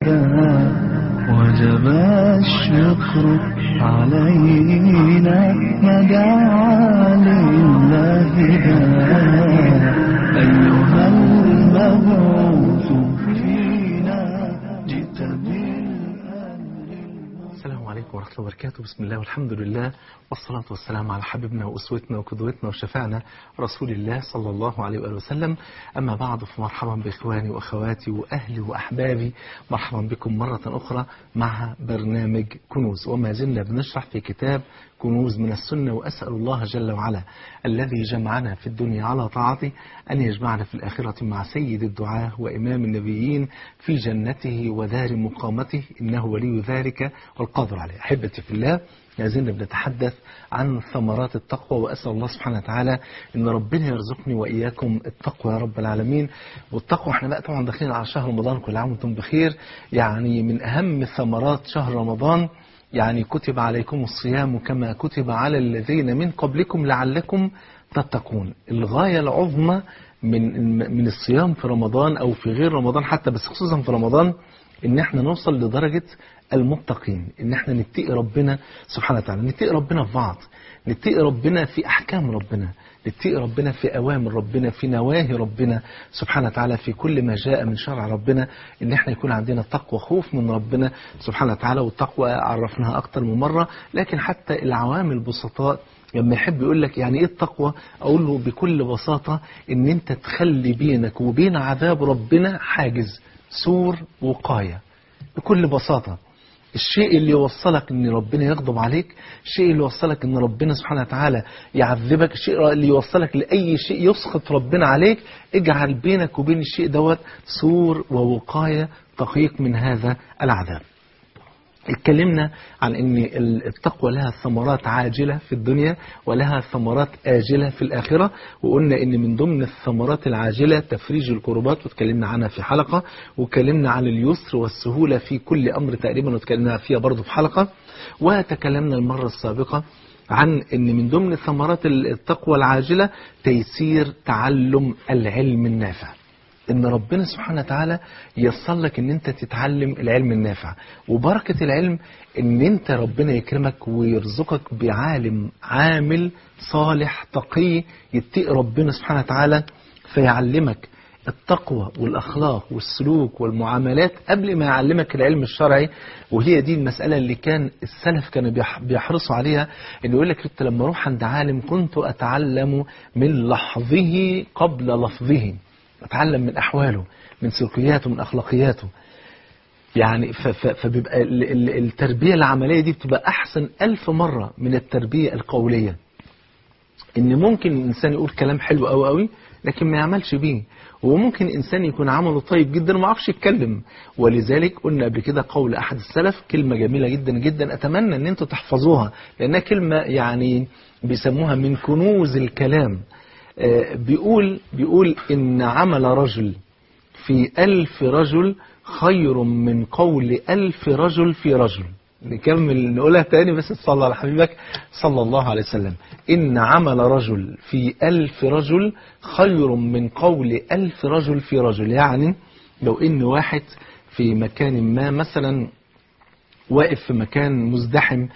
وجب الشكر علينا ما دعا لله أيها المبعوث فينا جئت بالأمر السلام عليكم ورحمة الله وبركاته بسم الله والحمد لله والصلاة والسلام على حبيبنا وأسوتنا وقدوتنا وشفعنا رسول الله صلى الله عليه وآله وسلم أما بعد فمرحبا بإخواني وأخواتي وأهلي وأحبابي مرحبا بكم مرة أخرى مع برنامج كنوز وما زلنا بنشرح في كتاب كنوز من السنة وأسأل الله جل وعلا الذي جمعنا في الدنيا على طاعته أن يجمعنا في الآخرة مع سيد الدعاة وإمام النبيين في جنته ودار مقامته إنه ولي ذلك والقادر عليه أحبتي في الله لازلنا بنتحدث عن ثمرات التقوى وأسأل الله سبحانه وتعالى أن ربنا يرزقني وإياكم التقوى يا رب العالمين والتقوى احنا بقى طبعا داخلين على شهر رمضان كل عام وانتم بخير يعني من أهم ثمرات شهر رمضان يعني كتب عليكم الصيام كما كتب على الذين من قبلكم لعلكم تتقون الغاية العظمى من من الصيام في رمضان أو في غير رمضان حتى بس خصوصا في رمضان ان احنا نوصل لدرجة المتقين ان احنا نتقي ربنا سبحانه وتعالى نتقي ربنا في بعض نتقي ربنا في احكام ربنا نتقي ربنا في اوامر ربنا في نواهي ربنا سبحانه وتعالى في كل ما جاء من شرع ربنا ان احنا يكون عندنا تقوى خوف من ربنا سبحانه وتعالى والتقوى عرفناها اكتر من مرة لكن حتى العوام البسطاء لما يحب يقول لك يعني ايه التقوى اقول له بكل بساطة ان انت تخلي بينك وبين عذاب ربنا حاجز سور وقاية بكل بساطة الشيء اللي يوصلك ان ربنا يغضب عليك الشيء اللي يوصلك ان ربنا سبحانه وتعالى يعذبك الشيء اللي يوصلك لأي شيء يسخط ربنا عليك اجعل بينك وبين الشيء دوت سور ووقاية تقيك من هذا العذاب اتكلمنا عن ان التقوى لها ثمرات عاجلة في الدنيا ولها ثمرات آجلة في الآخرة وقلنا ان من ضمن الثمرات العاجلة تفريج الكربات واتكلمنا عنها في حلقة واتكلمنا عن اليسر والسهولة في كل أمر تقريبا واتكلمنا فيها برضو في حلقة وتكلمنا المرة السابقة عن ان من ضمن ثمرات التقوى العاجلة تيسير تعلم العلم النافع ان ربنا سبحانه وتعالى ييسر لك ان انت تتعلم العلم النافع وبركة العلم ان انت ربنا يكرمك ويرزقك بعالم عامل صالح تقي يتقي ربنا سبحانه وتعالى فيعلمك التقوى والأخلاق والسلوك والمعاملات قبل ما يعلمك العلم الشرعي وهي دي المسألة اللي كان السلف كانوا بيحرصوا عليها انه يقول لك انت لما اروح عند عالم كنت أتعلم من لحظه قبل لفظه اتعلم من أحواله من سلوكياته من أخلاقياته يعني فبيبقى التربية العملية دي بتبقى أحسن ألف مرة من التربية القولية إن ممكن الإنسان يقول كلام حلو أوي أوي لكن ما يعملش بيه وممكن إنسان يكون عمله طيب جدا وما عرفش يتكلم ولذلك قلنا قبل كده قول أحد السلف كلمة جميلة جدا جدا أتمنى أن أنتوا تحفظوها لأنها كلمة يعني بيسموها من كنوز الكلام بيقول بيقول إن عمل رجل في ألف رجل خير من قول ألف رجل في رجل نكمل نقولها تاني بس تصلى على حبيبك صلى الله عليه وسلم إن عمل رجل في ألف رجل خير من قول ألف رجل في رجل يعني لو إن واحد في مكان ما مثلا واقف في مكان مزدحم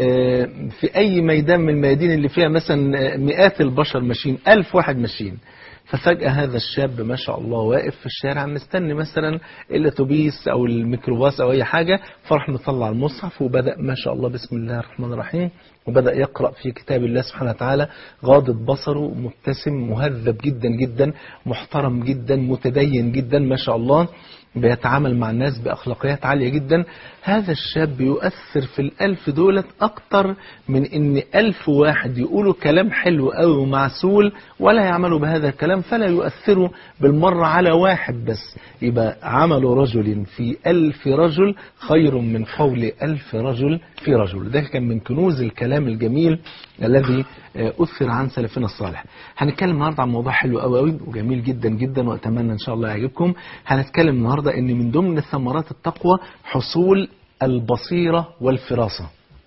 في أي ميدان من الميادين اللي فيها مثلا مئات البشر ماشيين ألف واحد ماشيين ففجأة هذا الشاب ما شاء الله واقف في الشارع مستني مثلا الاتوبيس او الميكروباص او اي حاجة فراح مطلع المصحف وبدأ ما شاء الله بسم الله الرحمن الرحيم وبدأ يقرأ في كتاب الله سبحانه وتعالى غاضب بصره مبتسم مهذب جدا جدا محترم جدا متدين جدا ما شاء الله بيتعامل مع الناس بأخلاقيات عالية جدا هذا الشاب يؤثر في الألف دولة أكتر من إن ألف واحد يقولوا كلام حلو أو ومعسول ولا يعملوا بهذا الكلام فلا يؤثروا بالمرة على واحد بس يبقى عمل رجل في ألف رجل خير من قول ألف رجل في رجل ده كان من كنوز الكلام الجميل الذي أثر عن سلفنا الصالح هنتكلم النهاردة عن موضوع حلو قوي قوي وجميل جدا جدا وأتمنى إن شاء الله يعجبكم هنتكلم النهاردة إن من ضمن ثمرات التقوى حصول البصيرة والفراسة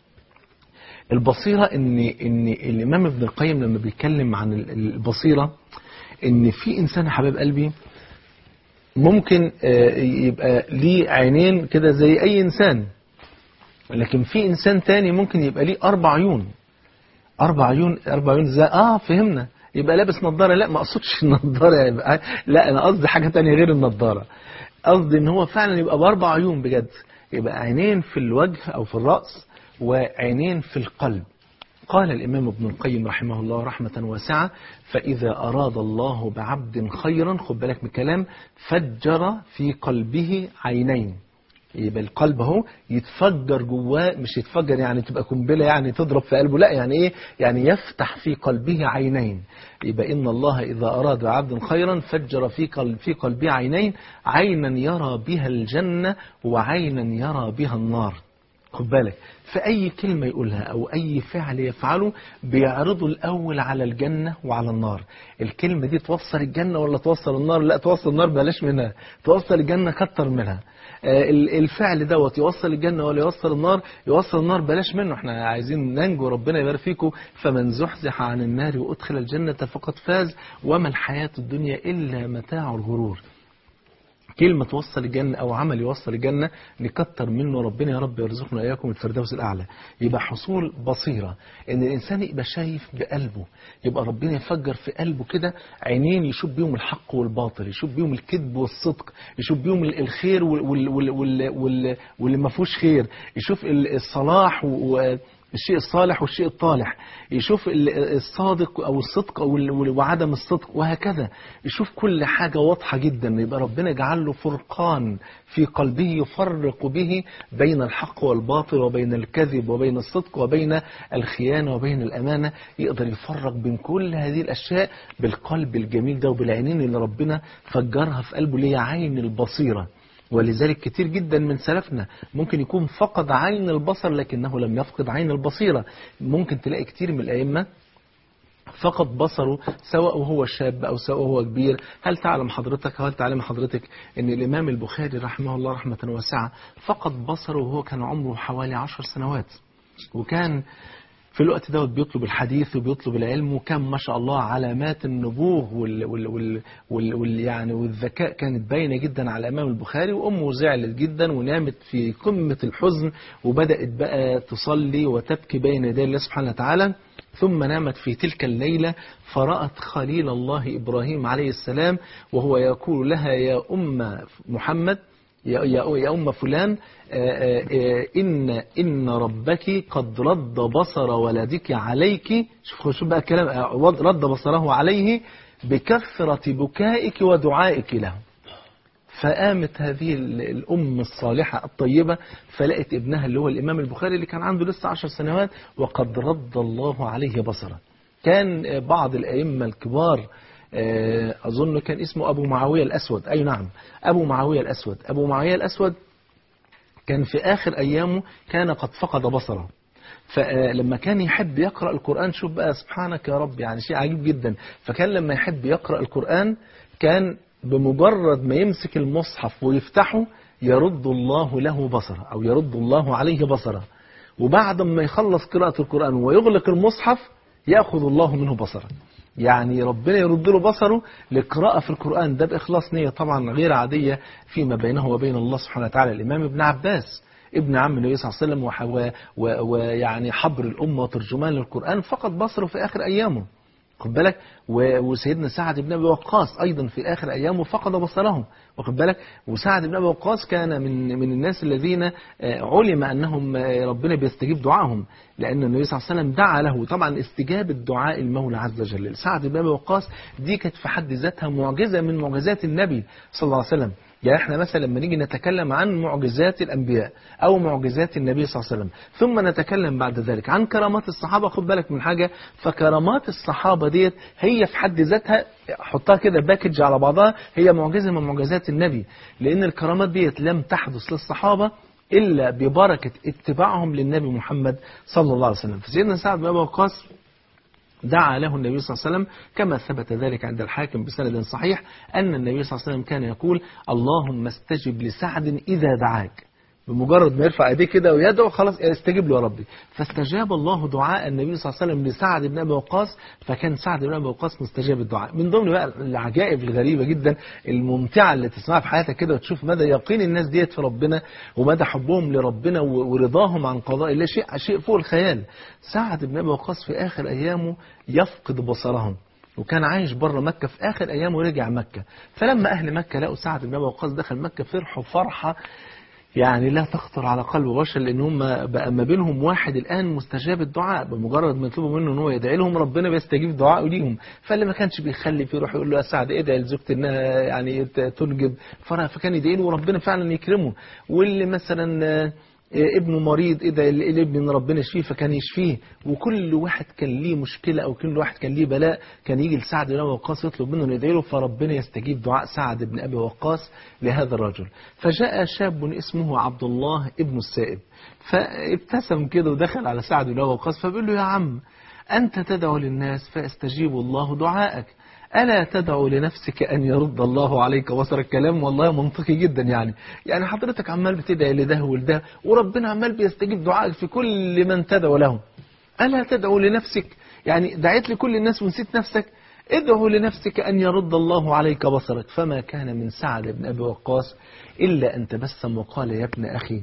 البصيرة إن إن الإمام ابن القيم لما بيتكلم عن البصيرة إن في إنسان يا حبيب قلبي ممكن آه، يبقى ليه عينين كده زي أي إنسان لكن في إنسان تاني ممكن يبقى ليه أربع عيون أربع عيون أربع عيون ازاي آه فهمنا يبقى لابس نظارة لا ما أقصدش النظارة يبقى لا أنا قصدي حاجة تانية غير النظارة قصدي إن هو فعلا يبقى بأربع عيون بجد يبقى عينين في الوجه أو في الرأس وعينين في القلب قال الإمام ابن القيم رحمه الله رحمة واسعة فإذا أراد الله بعبد خيرا خد بالك من الكلام فجر في قلبه عينين يبقى القلب اهو يتفجر جواه مش يتفجر يعني تبقى قنبله يعني تضرب في قلبه لا يعني ايه يعني يفتح في قلبه عينين يبقى ان الله اذا اراد عبد خيرا فجر في قلب في قلبه عينين عينا يرى بها الجنه وعينا يرى بها النار خد بالك فأي كلمة يقولها أو أي فعل يفعله بيعرضه الأول على الجنة وعلى النار الكلمة دي توصل الجنة ولا توصل النار لا توصل النار بلاش منها توصل الجنة كتر منها آه، ال- الفعل دوت يوصل الجنة ولا يوصل النار يوصل النار بلاش منه احنا عايزين ننجو ربنا يبارك فيكم فمن زحزح عن النار وأدخل الجنة فقد فاز وما الحياة الدنيا إلا متاع الغرور كلمة توصل الجنة أو عمل يوصل الجنة نكتر منه ربنا يا رب يرزقنا إياكم الفردوس الأعلى يبقى حصول بصيرة إن الإنسان يبقى شايف بقلبه يبقى ربنا يفجر في قلبه كده عينين يشوف بيهم الحق والباطل يشوف بيهم الكذب والصدق يشوف بيهم ال- الخير وال- وال- وال- وال- وال- واللي ما فيهوش خير يشوف ال- الصلاح و الشيء الصالح والشيء الطالح يشوف ال- الصادق أو الصدق أو ال- وعدم الصدق وهكذا يشوف كل حاجة واضحة جدا يبقى ربنا جعل له فرقان في قلبه يفرق به بين الحق والباطل وبين الكذب وبين الصدق وبين الخيانة وبين الأمانة يقدر يفرق بين كل هذه الأشياء بالقلب الجميل ده وبالعينين اللي ربنا فجرها في قلبه اللي هي عين البصيرة ولذلك كتير جدا من سلفنا ممكن يكون فقد عين البصر لكنه لم يفقد عين البصيرة ممكن تلاقي كتير من الأئمة فقد بصره سواء وهو شاب أو سواء وهو كبير هل تعلم حضرتك هل تعلم حضرتك أن الإمام البخاري رحمه الله رحمة واسعة فقد بصره وهو كان عمره حوالي عشر سنوات وكان في الوقت دوت بيطلب الحديث وبيطلب العلم وكان ما شاء الله علامات النبوغ وال وال وال وال وال يعني والذكاء كانت باينه جدا على الامام البخاري وامه زعلت جدا ونامت في قمه الحزن وبدات بقى تصلي وتبكي بين يدي الله سبحانه وتعالى ثم نامت في تلك الليله فرات خليل الله ابراهيم عليه السلام وهو يقول لها يا ام محمد يا يا يا أم فلان آه، آه، آه، إن إن ربك قد رد بصر ولدك عليك شوف شوف بقى الكلام آه، رد بصره عليه بكثرة بكائك ودعائك له فقامت هذه ال- الأم الصالحة الطيبة فلقت ابنها اللي هو الإمام البخاري اللي كان عنده لسه عشر سنوات وقد رد الله عليه بصره كان آه، بعض الأئمة الكبار آه، أظن كان اسمه أبو معاوية الأسود أي نعم أبو معاوية الأسود أبو معاوية الأسود كان في آخر أيامه كان قد فقد بصره فلما كان يحب يقرأ القرآن شوف بقى سبحانك يا رب يعني شيء عجيب جدا فكان لما يحب يقرأ القرآن كان بمجرد ما يمسك المصحف ويفتحه يرد الله له بصره أو يرد الله عليه بصره وبعد ما يخلص قراءة القرآن ويغلق المصحف يأخذ الله منه بصره يعني ربنا يرد له بصره لقراءة في القرآن ده بإخلاص نية طبعا غير عادية فيما بينه وبين الله سبحانه وتعالى الإمام ابن عباس ابن عم النبي صلى الله عليه وسلم وح- و- و- ويعني حبر الأمة وترجمان للقرآن فقد بصره في آخر أيامه خد بالك و- وسيدنا سعد بن ابي وقاص ايضا في اخر ايامه فقد بصره واخد بالك وسعد بن ابي وقاص كان من من الناس الذين آه، علم انهم آه، ربنا بيستجيب دعائهم لان النبي صلى الله عليه وسلم دعا له طبعا استجابه دعاء المولى عز وجل سعد بن ابي وقاص دي كانت في حد ذاتها معجزه من معجزات النبي صلى الله عليه وسلم يعني احنا مثلا لما نيجي نتكلم عن معجزات الانبياء او معجزات النبي صلى الله عليه وسلم ثم نتكلم بعد ذلك عن كرامات الصحابه خد بالك من حاجه فكرامات الصحابه ديت هي في حد ذاتها حطها كده باكج على بعضها هي معجزه من معجزات النبي لان الكرامات ديت لم تحدث للصحابه الا ببركه اتباعهم للنبي محمد صلى الله عليه وسلم فسيدنا سعد بن ابي وقاص دعا له النبي صلى الله عليه وسلم كما ثبت ذلك عند الحاكم بسند صحيح أن النبي صلى الله عليه وسلم كان يقول اللهم استجب لسعد إذا دعاك بمجرد ما يرفع ايديه كده ويدعو خلاص استجيب له يا ربي فاستجاب الله دعاء النبي صلى الله عليه وسلم لسعد بن ابي وقاص فكان سعد بن ابي وقاص مستجاب الدعاء من ضمن بقى العجائب الغريبه جدا الممتعه اللي تسمعها في حياتك كده وتشوف مدى يقين الناس ديت في ربنا ومدى حبهم لربنا و- ورضاهم عن قضاء الله شيء شيء فوق الخيال سعد بن ابي وقاص في اخر ايامه يفقد بصره وكان عايش بره مكة في آخر أيامه ورجع مكة فلما أهل مكة لقوا سعد بن أبي وقاص دخل مكة فرحوا فرحة يعني لا تخطر على قلب بشر لان هم بقى ما بينهم واحد الان مستجاب الدعاء بمجرد ما يطلبوا منه ان هو يدعي لهم ربنا بيستجيب دعائه ليهم فاللي ما كانش بيخلف يروح يقول له يا سعد ادعي لزوجتي انها يعني ت- تنجب فرح فكان يدعي له وربنا فعلا يكرمه واللي مثلا آه، ابنه مريض ادعي الابن ان ربنا يشفيه فكان يشفيه وكل واحد كان ليه مشكله او كل واحد كان ليه بلاء كان يجي لسعد بن ابي وقاص يطلب منه انه يدعي له فربنا يستجيب دعاء سعد بن ابي وقاص لهذا الرجل فجاء شاب اسمه عبد الله ابن السائب فابتسم كده ودخل على سعد بن ابي وقاص فبيقول له يا عم انت تدعو للناس فيستجيب الله دعاءك ألا تدعو لنفسك أن يرد الله عليك بصرك كلام والله منطقي جدا يعني يعني حضرتك عمال بتدعي لده ولده وربنا عمال بيستجيب دعائك في كل من تدعو له ألا تدعو لنفسك يعني دعيت لكل الناس ونسيت نفسك ادعو لنفسك أن يرد الله عليك بصرك فما كان من سعد بن أبي وقاص إلا أن تبسم وقال يا ابن أخي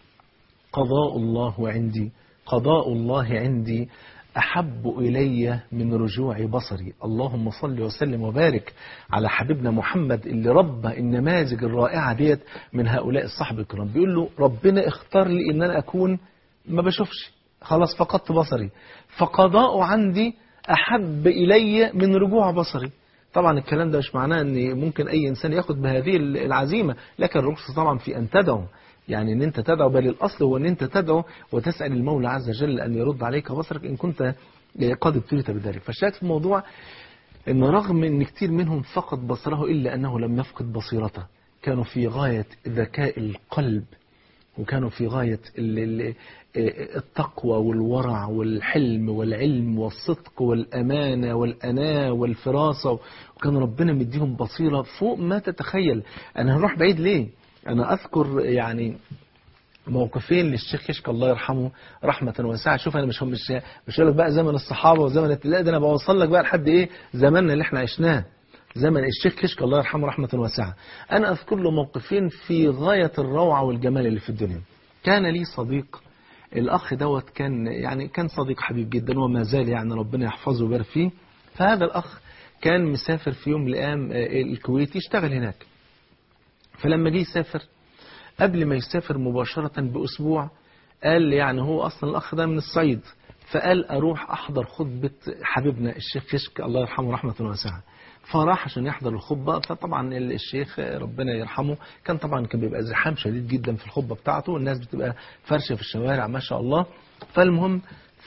قضاء الله عندي قضاء الله عندي أحب إلي من رجوع بصري اللهم صل وسلم وبارك على حبيبنا محمد اللي ربى النماذج الرائعة ديت من هؤلاء الصحب الكرام بيقول له ربنا اختار لي إن أنا أكون ما بشوفش خلاص فقدت بصري فقضاء عندي أحب إلي من رجوع بصري طبعا الكلام ده مش معناه ان ممكن اي انسان ياخد بهذه العزيمه لكن الرخصه طبعا في ان تدعو يعني ان انت تدعو بل الاصل هو ان انت تدعو وتسال المولى عز وجل ان يرد عليك بصرك ان كنت قد ابتليت بذلك فالشاهد في الموضوع ان رغم ان كتير منهم فقد بصره الا انه لم يفقد بصيرته كانوا في غايه ذكاء القلب وكانوا في غاية ال- ال- التقوى والورع والحلم والعلم والصدق والأمانة والأناة والفراسة وكان ربنا مديهم بصيرة فوق ما تتخيل أنا هنروح بعيد ليه أنا أذكر يعني موقفين للشيخ كشك الله يرحمه رحمة واسعة شوف أنا مش مش مش هقول لك بقى زمن الصحابة وزمن التلاقي ده أنا بوصل لك بقى لحد إيه زماننا اللي إحنا عشناه زمن الشيخ كشك الله يرحمه رحمة واسعة أنا أذكر له موقفين في غاية الروعة والجمال اللي في الدنيا كان لي صديق الأخ دوت كان يعني كان صديق حبيب جدا وما زال يعني ربنا يحفظه ويبارك فيه فهذا الأخ كان مسافر في يوم من الأيام آه، الكويت يشتغل هناك فلما جه يسافر قبل ما يسافر مباشرة بأسبوع قال يعني هو أصلا الأخ ده من الصعيد فقال أروح أحضر خطبة حبيبنا الشيخ كشك الله يرحمه رحمة واسعة فراح عشان يحضر الخطبة فطبعا الشيخ ربنا يرحمه كان طبعا كان بيبقى زحام شديد جدا في الخطبة بتاعته الناس بتبقى فرشة في الشوارع ما شاء الله فالمهم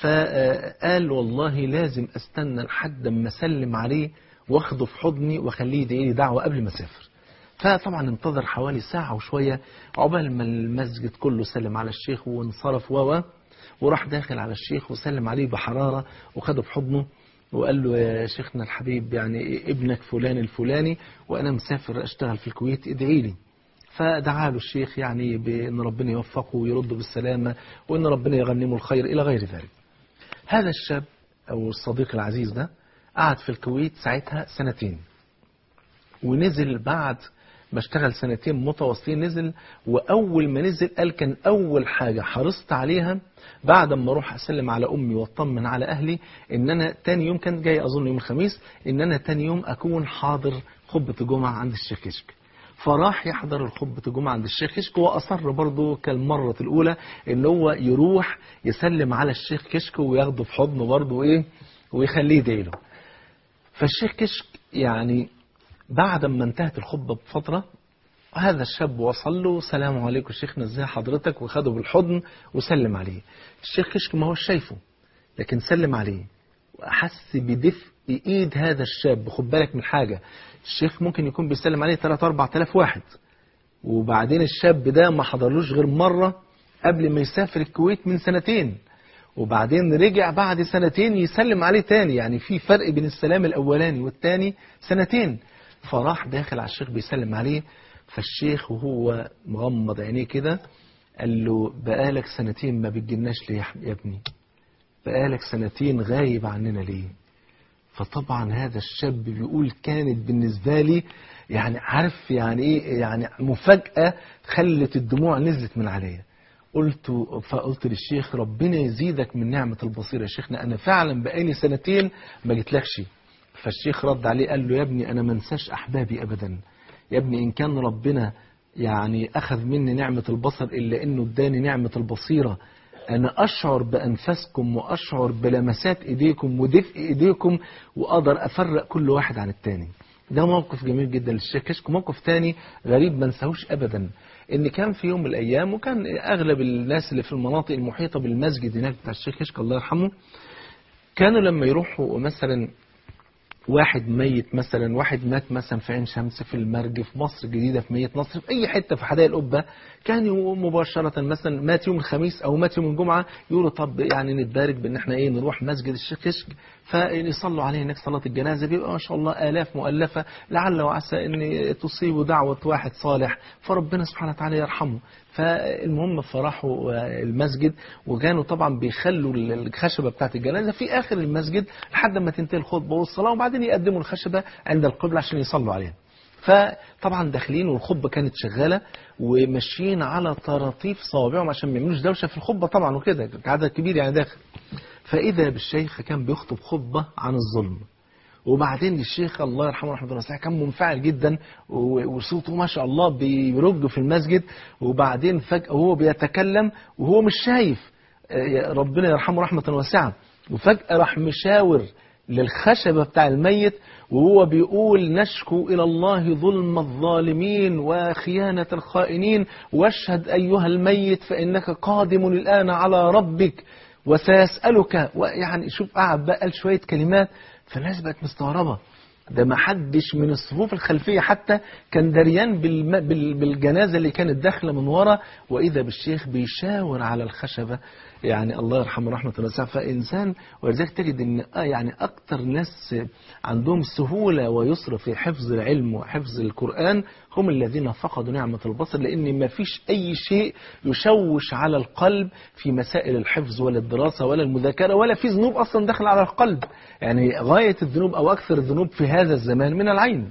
فقال والله لازم استنى لحد ما اسلم عليه واخده في حضني واخليه يدعي لي دعوة قبل ما اسافر فطبعا انتظر حوالي ساعة وشوية عقبال ما المسجد كله سلم على الشيخ وانصرف و وراح داخل على الشيخ وسلم عليه بحرارة وخده في حضنه وقال له يا شيخنا الحبيب يعني ابنك فلان الفلاني وأنا مسافر أشتغل في الكويت ادعي لي فدعا له الشيخ يعني بأن ربنا يوفقه ويرده بالسلامة وأن ربنا يغنمه الخير إلى غير ذلك هذا الشاب أو الصديق العزيز ده قعد في الكويت ساعتها سنتين ونزل بعد ما اشتغل سنتين متواصلين نزل واول ما نزل قال كان اول حاجه حرصت عليها بعد ما اروح اسلم على امي واطمن على اهلي ان انا تاني يوم كان جاي اظن يوم الخميس ان انا تاني يوم اكون حاضر خطبه الجمعه عند الشيخ كشك فراح يحضر الخطبة الجمعة عند الشيخ كشك وأصر برضه كالمرة الأولى إن هو يروح يسلم على الشيخ كشك وياخده في حضنه برضه إيه ويخليه يدعي له فالشيخ كشك يعني بعد ما انتهت الخطبة بفترة هذا الشاب وصل له سلام عليكم شيخنا ازاي حضرتك وخده بالحضن وسلم عليه الشيخ كشك ما هو شايفه لكن سلم عليه وأحس بدفء إيد هذا الشاب خد بالك من حاجة الشيخ ممكن يكون بيسلم عليه 3 4000 واحد وبعدين الشاب ده ما حضرلوش غير مرة قبل ما يسافر الكويت من سنتين وبعدين رجع بعد سنتين يسلم عليه تاني يعني في فرق بين السلام الأولاني والتاني سنتين فراح داخل على الشيخ بيسلم عليه فالشيخ وهو مغمض عينيه كده قال له بقالك سنتين ما بتجيلناش ليه يا ابني بقالك سنتين غايب عننا ليه فطبعا هذا الشاب بيقول كانت بالنسبة لي يعني عارف يعني ايه يعني مفاجأة خلت الدموع نزلت من عليا قلت فقلت للشيخ ربنا يزيدك من نعمة البصيرة يا شيخنا أنا فعلا بقالي سنتين ما جيتلكش فالشيخ رد عليه قال له يا ابني أنا ما انساش أحبابي أبدا يا ابني إن كان ربنا يعني أخذ مني نعمة البصر إلا إنه اداني نعمة البصيرة أنا أشعر بأنفاسكم وأشعر بلمسات إيديكم ودفء إيديكم وأقدر أفرق كل واحد عن التاني ده موقف جميل جدا للشيخ كشك موقف تاني غريب ما نساهوش أبدا إن كان في يوم من الأيام وكان أغلب الناس اللي في المناطق المحيطة بالمسجد هناك بتاع الشيخ كشك الله يرحمه كانوا لما يروحوا مثلا واحد ميت مثلا واحد مات مثلا في عين شمس في المرج في مصر الجديدة في ميت نصر في أي حتة في حدائق القبة كان يوم مباشرة مثلا مات يوم الخميس أو مات يوم الجمعة يقولوا طب يعني نتبارك بأن احنا إيه نروح مسجد الشيخ كشك فيصلوا عليه هناك صلاة الجنازة بيبقى ما شاء الله آلاف مؤلفة لعل وعسى أن تصيب دعوة واحد صالح فربنا سبحانه وتعالى يرحمه فالمهم فراحوا المسجد وكانوا طبعا بيخلوا الخشبة بتاعت الجنازة في آخر المسجد لحد ما تنتهي الخطبة والصلاة وبعدين يقدموا الخشبة عند القبلة عشان يصلوا عليها فطبعا داخلين والخطبة كانت شغالة وماشيين على طراطيف صوابعهم عشان ما يعملوش دوشة في الخطبة طبعا وكده عدد كبير يعني داخل فإذا بالشيخ كان بيخطب خطبة عن الظلم وبعدين الشيخ الله يرحمه رحمه الله وسعه كان منفعل جدا وصوته ما شاء الله بيرج في المسجد وبعدين فجأة وهو بيتكلم وهو مش شايف ربنا يرحمه رحمة واسعة وفجأة راح مشاور للخشبة بتاع الميت وهو بيقول نشكو إلى الله ظلم الظالمين وخيانة الخائنين واشهد أيها الميت فإنك قادم الآن على ربك وسيسألك ويعني شوف قعد بقى قال شوية كلمات فالناس بقت مستغربة ده ما حدش من الصفوف الخلفية حتى كان دريان بالم... بال... بالجنازة اللي كانت داخلة من ورا وإذا بالشيخ بيشاور على الخشبة يعني الله يرحمه رحمة الله فإنسان ولذلك تجد أن آه يعني أكتر ناس عندهم سهولة ويسر في حفظ العلم وحفظ القرآن هم الذين فقدوا نعمة البصر لأن ما فيش أي شيء يشوش على القلب في مسائل الحفظ ولا الدراسة ولا المذاكرة ولا في ذنوب أصلا داخل على القلب يعني غاية الذنوب أو أكثر الذنوب في هذا الزمان من العين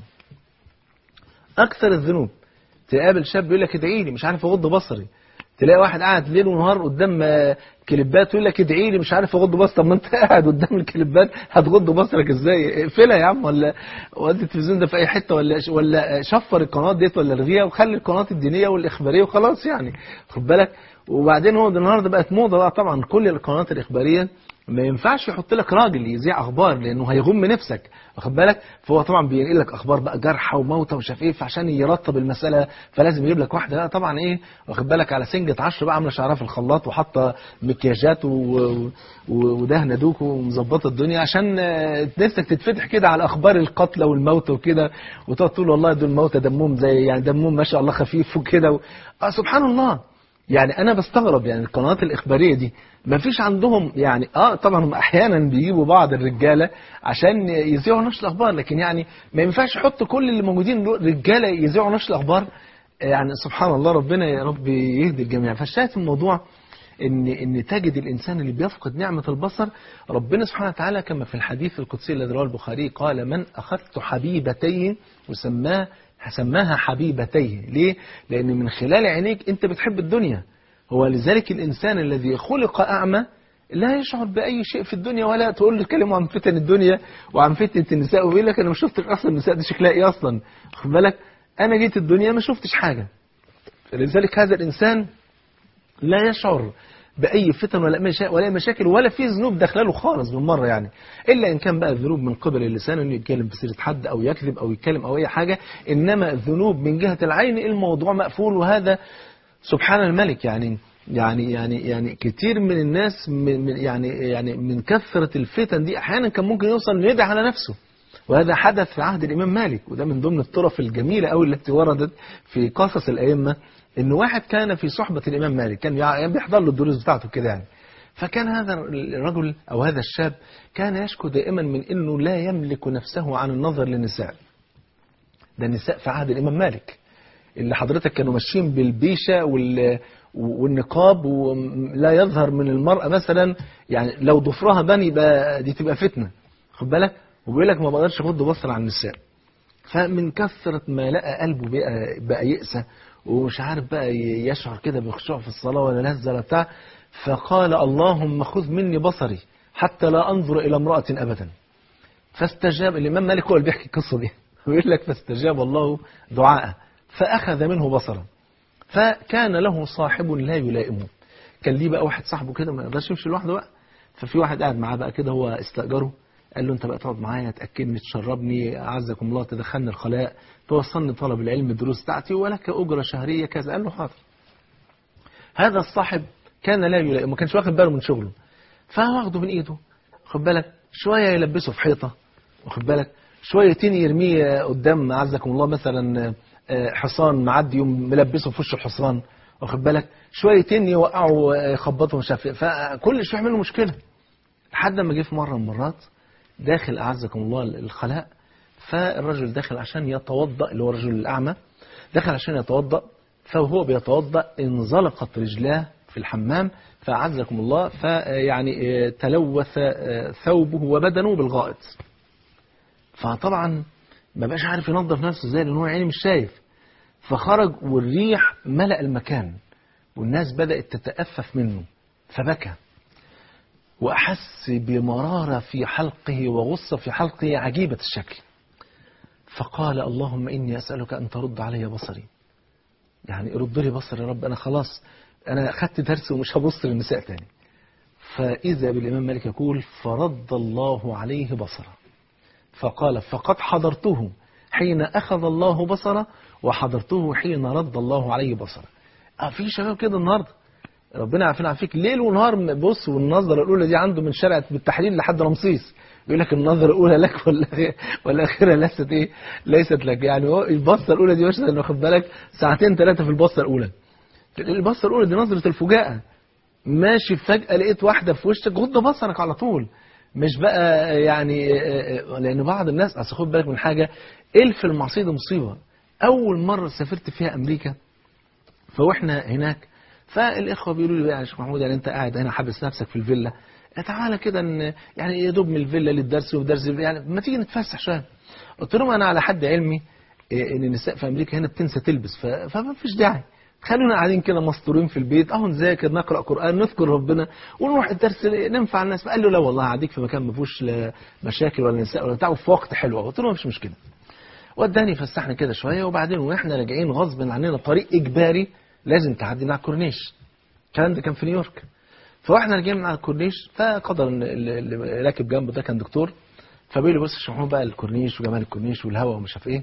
أكثر الذنوب تقابل شاب يقول لك ادعي لي مش عارف اغض بصري تلاقي واحد قاعد ليل ونهار قدام كليبات يقول لك ادعي لي مش عارف اغض بصري طب ما انت قاعد قدام الكليبات هتغض بصرك ازاي اقفلها يا عم ولا ودي التلفزيون ده في اي حته ولا ولا شفر القناه ديت ولا الغيها وخلي القناه الدينيه والاخباريه وخلاص يعني خد بالك وبعدين هو النهارده بقت موضه بقى طبعا كل القنوات الاخباريه ما ينفعش يحط لك راجل يذيع اخبار لانه هيغم نفسك واخد بالك فهو طبعا بينقل لك اخبار بقى جرحى وموتى ومش عارف ايه فعشان يرطب المساله فلازم يجيب لك واحده لا طبعا ايه واخد بالك على سنجة عشر بقى عامله شعرها في الخلاط وحاطه مكياجات و... ودهنه دوك ومظبطه الدنيا عشان نفسك تتفتح كده على اخبار القتلى والموت وكده وتقعد تقول والله دول موتى دمهم زي يعني دمهم ما شاء الله خفيف وكده و... آه سبحان الله يعني انا بستغرب يعني القنوات الاخباريه دي ما فيش عندهم يعني اه طبعا هم احيانا بيجيبوا بعض الرجاله عشان يذيعوا نشر الاخبار لكن يعني ما ينفعش يحط كل اللي موجودين رجاله يذيعوا نشر الاخبار يعني سبحان الله ربنا يا رب يهدي الجميع فالشاهد في الموضوع ان ان تجد الانسان اللي بيفقد نعمه البصر ربنا سبحانه وتعالى كما في الحديث القدسي الذي رواه البخاري قال من اخذت حبيبتيه وسماه سماها حبيبتيه ليه لان من خلال عينيك انت بتحب الدنيا هو لذلك الإنسان الذي خلق أعمى لا يشعر بأي شيء في الدنيا ولا تقول له تكلموا عن فتن الدنيا وعن فتنة النساء ويقول لك أنا ما شفتش أصلا النساء دي شكلها إيه أصلا خد بالك أنا جيت الدنيا ما شفتش حاجة لذلك هذا الإنسان لا يشعر بأي فتن ولا مشا... ولا مشاكل ولا في ذنوب داخله له خالص بالمرة يعني إلا إن كان بقى الذنوب من قبل اللسان إنه يتكلم بسيرة حد أو يكذب أو يتكلم أو أي حاجة إنما الذنوب من جهة العين الموضوع مقفول وهذا سبحان الملك يعني يعني يعني يعني كتير من الناس من يعني يعني من كثرة الفتن دي احيانا كان ممكن يوصل انه يدعي على نفسه وهذا حدث في عهد الامام مالك وده من ضمن الطرف الجميلة قوي التي وردت في قصص الائمه ان واحد كان في صحبة الامام مالك كان يعني بيحضر له الدروس بتاعته كده يعني فكان هذا الرجل او هذا الشاب كان يشكو دائما من انه لا يملك نفسه عن النظر للنساء ده النساء في عهد الامام مالك اللي حضرتك كانوا ماشيين بالبيشه وال والنقاب ولا يظهر من المرأة مثلا يعني لو ضفرها بني يبقى دي تبقى فتنة خد بالك وبيقول لك ما بقدرش اغض بصر عن النساء فمن كثرة ما لقى قلبه بقى, بقى يأسى ومش عارف بقى يشعر كده بخشوع في الصلاة ولا لذة ولا بتاع فقال اللهم خذ مني بصري حتى لا أنظر إلى امرأة أبدا فاستجاب الإمام مالك هو اللي بيحكي القصة دي ويقول لك فاستجاب الله دعاءه فأخذ منه بصره فكان له صاحب لا يلائمه كان ليه بقى واحد صاحبه كده ما يقدرش يمشي لوحده بقى ففي واحد قاعد معاه بقى كده هو استأجره قال له انت بقى تقعد معايا تاكلني تشربني اعزكم الله تدخلني الخلاء توصلني طلب العلم الدروس بتاعتي ولك اجره شهريه كذا قال له حاضر هذا الصاحب كان لا يلائمه ما كانش واخد باله من شغله فواخده من ايده خد بالك شويه يلبسه في حيطه واخد بالك شويتين يرميه قدام اعزكم الله مثلا حصان معدي يوم ملبسه في وش الحصان واخد بالك شويتين يوقعوا يخبطوا مش عارف فكل شويه يعمل له مشكله لحد ما جه في مره من المرات داخل اعزكم الله الخلاء فالرجل داخل عشان يتوضا اللي هو الرجل الاعمى دخل عشان يتوضا فهو بيتوضا انزلقت رجلاه في الحمام فاعزكم الله فيعني تلوث ثوبه وبدنه بالغائط فطبعا ما بقاش عارف ينظف نفسه ازاي لان هو عيني مش شايف فخرج والريح ملأ المكان والناس بدأت تتأفف منه فبكى وأحس بمرارة في حلقه وغصة في حلقه عجيبة الشكل فقال اللهم إني أسألك أن ترد علي بصري يعني رد لي بصري يا رب أنا خلاص أنا أخدت درس ومش هبص للنساء تاني فإذا بالإمام مالك يقول فرد الله عليه بصره فقال فقد حضرته حين أخذ الله بصره وحضرته حين رد الله عليه بصره اه في شباب كده النهارده ربنا يعافينا عافيك ليل ونهار بص والنظره الاولى دي عنده من شارع بالتحليل لحد رمسيس يقول لك النظره الاولى لك ولا والاخيره ليست ايه ليست لك يعني هو البصه الاولى دي مثلا واخد بالك ساعتين ثلاثه في البصه الاولى البصه الاولى دي نظره الفجاءه ماشي فجاه لقيت واحده في وشك غض بصرك على طول مش بقى يعني لان بعض الناس اصل خد بالك من حاجه الف المعصيه دي مصيبه اول مره سافرت فيها امريكا فواحنا هناك فالاخوه بيقولوا لي يا شيخ محمود يعني انت قاعد هنا حابس نفسك في الفيلا تعالى كده يعني يا دوب من الفيلا للدرس ودرس يعني ما تيجي نتفسح شويه قلت لهم انا على حد علمي ان النساء في امريكا هنا بتنسى تلبس فما فيش داعي خلونا قاعدين كده مستورين في البيت اهو نذاكر نقرا قران نذكر ربنا ونروح الدرس ننفع الناس فقال له لا والله هعديك في مكان ما فيهوش لا مشاكل ولا نساء ولا بتاع وفي وقت حلو قلت له مفيش مشكله وداني فسحني كده شويه وبعدين واحنا راجعين غصب عننا طريق اجباري لازم تعدي من على الكورنيش الكلام ده كان في نيويورك فاحنا راجعين من على الكورنيش فقدر اللي راكب جنبه ده كان دكتور فبيقول لي بص شوفوا بقى الكورنيش وجمال الكورنيش والهواء ومش عارف ايه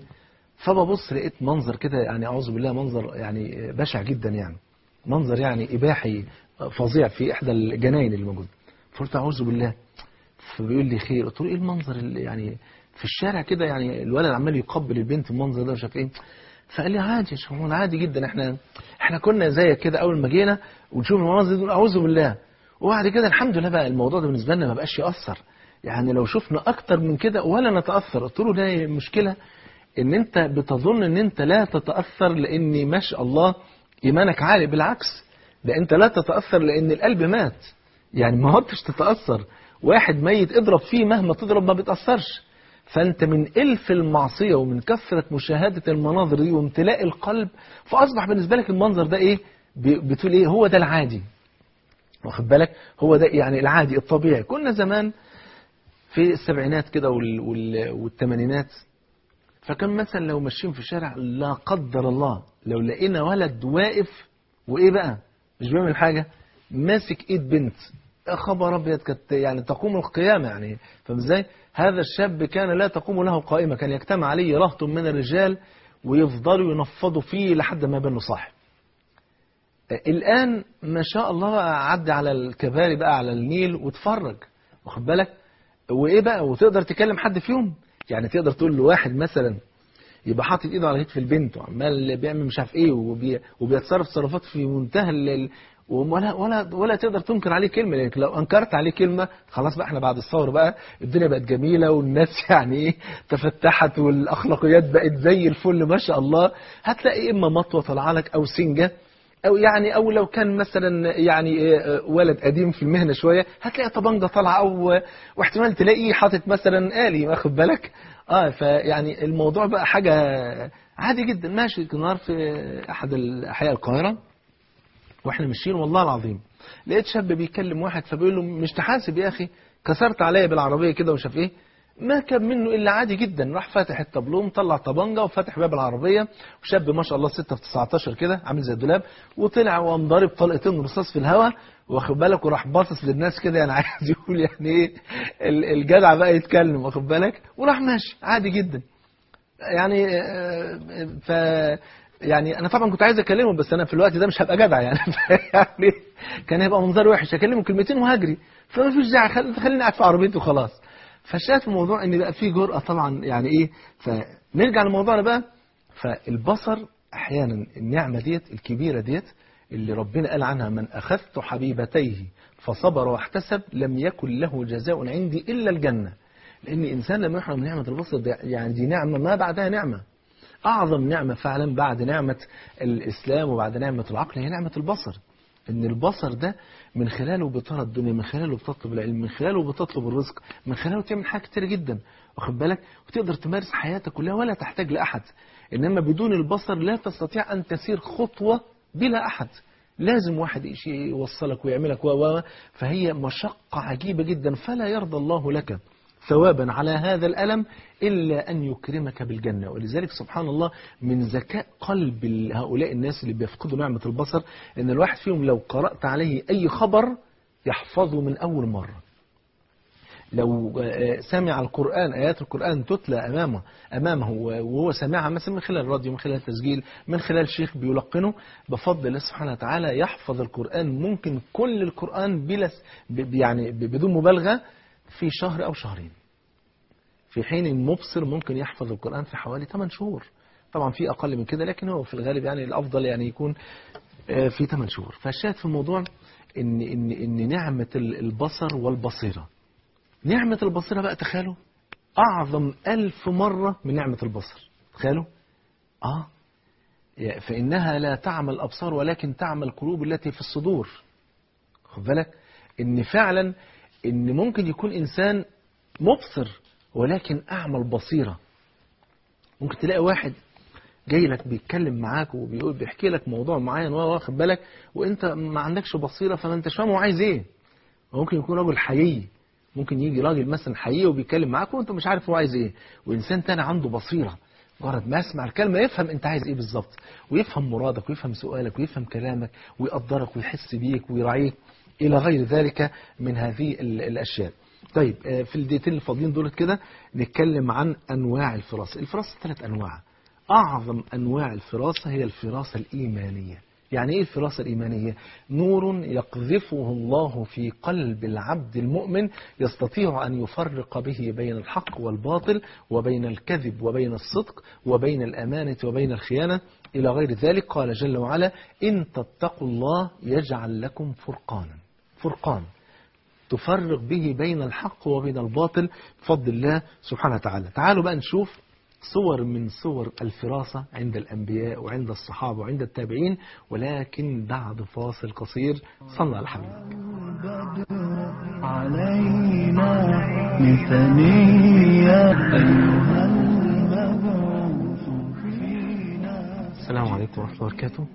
فببص لقيت منظر كده يعني اعوذ بالله منظر يعني بشع جدا يعني منظر يعني اباحي فظيع في احدى الجناين اللي موجوده فقلت اعوذ بالله فبيقول لي خير قلت له ايه المنظر اللي يعني في الشارع كده يعني الولد عمال يقبل البنت المنظر ده مش عارف ايه فقال لي عادي يا شيخ عادي جدا احنا احنا كنا زيك كده اول ما جينا ونشوف المناظر دي اعوذ بالله وبعد كده الحمد لله بقى الموضوع ده بالنسبه لنا ما بقاش ياثر يعني لو شفنا اكتر من كده ولا نتاثر قلت له ده مشكله ان انت بتظن ان انت لا تتاثر لان ما شاء الله ايمانك عالي بالعكس ده انت لا تتاثر لان القلب مات يعني ما عدتش تتاثر واحد ميت اضرب فيه مهما تضرب ما بيتاثرش فانت من الف المعصيه ومن كثره مشاهده المناظر دي وامتلاء القلب فاصبح بالنسبه لك المنظر ده ايه بتقول ايه هو ده العادي واخد بالك هو ده يعني العادي الطبيعي كنا زمان في السبعينات كده والثمانينات فكان مثلا لو ماشيين في الشارع لا قدر الله لو لقينا ولد واقف وايه بقى مش بيعمل حاجه ماسك ايد بنت خبر ابيض كانت يعني تقوم القيامه يعني فاهم ازاي هذا الشاب كان لا تقوم له قائمه كان يجتمع عليه رهط من الرجال ويفضلوا ينفضوا فيه لحد ما بنوا صاحب الان ما شاء الله بقى عدي على الكباري بقى على النيل واتفرج واخد بالك وايه بقى وتقدر تكلم حد فيهم يعني تقدر تقول لواحد مثلا يبقى حاطط ايده على كتف البنت وعمال بيعمل مش عارف ايه وبي وبيتصرف تصرفات في منتهى ال- ولا ولا ولا تقدر تنكر عليه كلمه لانك لو انكرت عليه كلمه خلاص بقى احنا بعد الثوره بقى الدنيا بقت جميله والناس يعني ايه تفتحت والاخلاقيات بقت زي الفل ما شاء الله هتلاقي اما مطوه طالعه لك او سنجه او يعني او لو كان مثلا يعني إيه، ولد قديم في المهنه شويه هتلاقي طبنجه طالعه او واحتمال تلاقيه حاطط مثلا آلي واخد بالك اه فيعني الموضوع بقى حاجه عادي جدا ماشي نهار في احد احياء القاهره واحنا ماشيين والله العظيم لقيت شاب بيكلم واحد فبيقول له مش تحاسب يا اخي كسرت عليا بالعربيه كده ومش عارف ايه ما كان منه الا عادي جدا راح فاتح التابلو مطلع طبنجه وفاتح باب العربيه وشاب ما شاء الله 6 في 19 كده عامل زي الدولاب وطلع وقام ضارب طلقتين رصاص في الهواء واخد بالك وراح باصص للناس كده يعني عايز يقول يعني ايه ال- الجدع بقى يتكلم واخد بالك وراح ماشي عادي جدا يعني آه، ف يعني انا طبعا كنت عايز اكلمه بس انا في الوقت ده مش هبقى جدع يعني يعني كان هيبقى منظر وحش اكلمه كلمتين وهجري فما فيش داعي خل- خليني قاعد في عربيتي وخلاص فالشاهد في الموضوع ان بقى في جرأة طبعا يعني ايه فنرجع لموضوعنا بقى فالبصر احيانا النعمة ديت الكبيرة ديت اللي ربنا قال عنها من اخذت حبيبتيه فصبر واحتسب لم يكن له جزاء عندي الا الجنه لان الانسان لما يحرم من نعمه البصر ده يعني دي نعمه ما بعدها نعمه اعظم نعمه فعلا بعد نعمه الاسلام وبعد نعمه العقل هي نعمه البصر ان البصر ده من خلاله بترى الدنيا من خلاله بتطلب العلم من خلاله بتطلب الرزق من خلاله تعمل حاجات كتير جدا واخد بالك وتقدر تمارس حياتك كلها ولا تحتاج لاحد انما بدون البصر لا تستطيع ان تسير خطوه بلا احد لازم واحد شيء يوصلك ويعملك و و- فهي مشقة عجيبة جدا فلا يرضى الله لك ثوابا على هذا الألم إلا أن يكرمك بالجنة ولذلك سبحان الله من ذكاء قلب ال- هؤلاء الناس اللي بيفقدوا نعمة البصر إن الواحد فيهم لو قرأت عليه أي خبر يحفظه من أول مرة لو آه، سمع القرآن آيات القرآن تتلى أمامه أمامه وهو سمعها مثلا من خلال الراديو من خلال التسجيل من خلال شيخ بيلقنه بفضل الله سبحانه وتعالى يحفظ القرآن ممكن كل القرآن بلا س- ب- يعني ب- بدون مبالغة في شهر أو شهرين في حين المبصر ممكن يحفظ القرآن في حوالي 8 شهور طبعا في أقل من كده لكن هو في الغالب يعني الأفضل يعني يكون آه، في 8 شهور فالشاهد في الموضوع إن إن إن نعمة ال- البصر والبصيرة نعمة البصيرة بقى تخيلوا أعظم ألف مرة من نعمة البصر تخيلوا آه يا- فإنها لا تعمى الأبصار ولكن تعمى القلوب التي في الصدور خد بالك إن فعلا إن ممكن يكون إنسان مبصر ولكن أعمى البصيرة ممكن تلاقي واحد جاي لك بيتكلم معاك وبيقول بيحكي لك موضوع معين واخد بالك وانت ما عندكش بصيره فما انتش فاهم هو عايز ايه ممكن يكون راجل حقيقي ممكن يجي راجل مثلا حقيقي وبيتكلم معاك وانت مش عارف هو عايز ايه وانسان تاني عنده بصيره مجرد ما يسمع الكلمه يفهم انت عايز ايه بالظبط ويفهم مرادك ويفهم سؤالك ويفهم كلامك ويقدرك ويحس بيك ويراعيك الى غير ذلك من هذه ال- الاشياء طيب آه، في الدقيقتين الفاضلين دول كده نتكلم عن انواع الفراسه الفراسه ثلاث انواع اعظم انواع الفراسه هي الفراسه الايمانيه يعني ايه الفراسة الإيمانية؟ نور يقذفه الله في قلب العبد المؤمن يستطيع أن يفرق به بين الحق والباطل وبين الكذب وبين الصدق وبين الأمانة وبين الخيانة إلى غير ذلك قال جل وعلا إن تتقوا الله يجعل لكم فرقانا فرقان تفرق به بين الحق وبين الباطل بفضل الله سبحانه وتعالى تعالوا بقى نشوف صور من صور الفراسة عند الأنبياء وعند الصحابة وعند التابعين ولكن بعد فاصل قصير صلى على الحبيب البدر علينا من ثنيات أيها المبعوث فينا السلام عليكم ورحمة الله وبركاته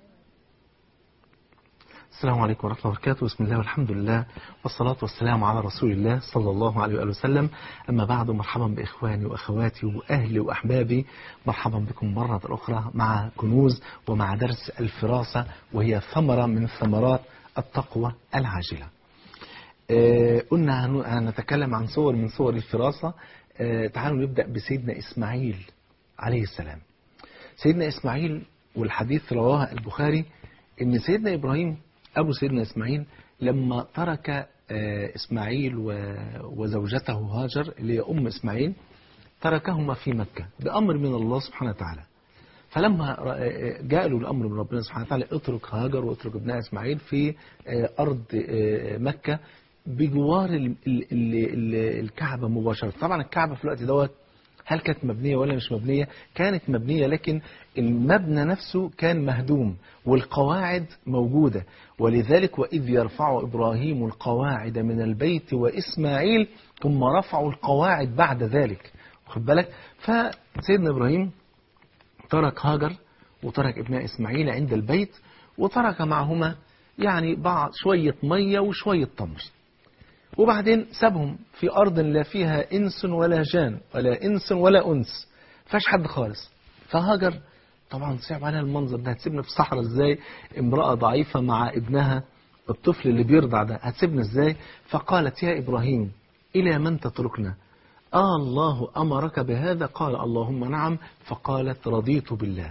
السلام عليكم ورحمة الله وبركاته بسم الله والحمد لله والصلاة والسلام على رسول الله صلى الله عليه وآله وسلم أما بعد مرحبا بإخواني وأخواتي وأهلي وأحبابي مرحبا بكم مرة أخرى مع كنوز ومع درس الفراسة وهي ثمرة من ثمرات التقوى العاجلة آه، قلنا هن- هنتكلم عن صور من صور الفراسة آه، تعالوا نبدأ بسيدنا إسماعيل عليه السلام سيدنا إسماعيل والحديث رواه البخاري إن سيدنا إبراهيم أبو سيدنا إسماعيل لما ترك آه، إسماعيل و- وزوجته هاجر اللي هي أم إسماعيل تركهما في مكة بأمر من الله سبحانه وتعالى فلما ر- جاء له الأمر من ربنا سبحانه وتعالى اترك هاجر واترك ابنها إسماعيل في آه، أرض آه، مكة بجوار ال- ال- ال- ال- الكعبة مباشرة طبعا الكعبة في الوقت دوت هل كانت مبنية ولا مش مبنية كانت مبنية لكن المبنى نفسه كان مهدوم والقواعد موجودة ولذلك وإذ يرفع إبراهيم القواعد من البيت وإسماعيل ثم رفعوا القواعد بعد ذلك واخد بالك فسيدنا إبراهيم ترك هاجر وترك ابناء إسماعيل عند البيت وترك معهما يعني بعض شوية مية وشوية تمر وبعدين سابهم في أرض لا فيها إنس ولا جان ولا إنس ولا أنس فاش حد خالص فهاجر طبعا صعب عليها المنظر ده هتسيبنا في الصحراء ازاي امرأة ضعيفة مع ابنها الطفل اللي بيرضع ده هتسيبنا ازاي فقالت يا إبراهيم إلى من تتركنا آه الله أمرك بهذا قال اللهم نعم فقالت رضيت بالله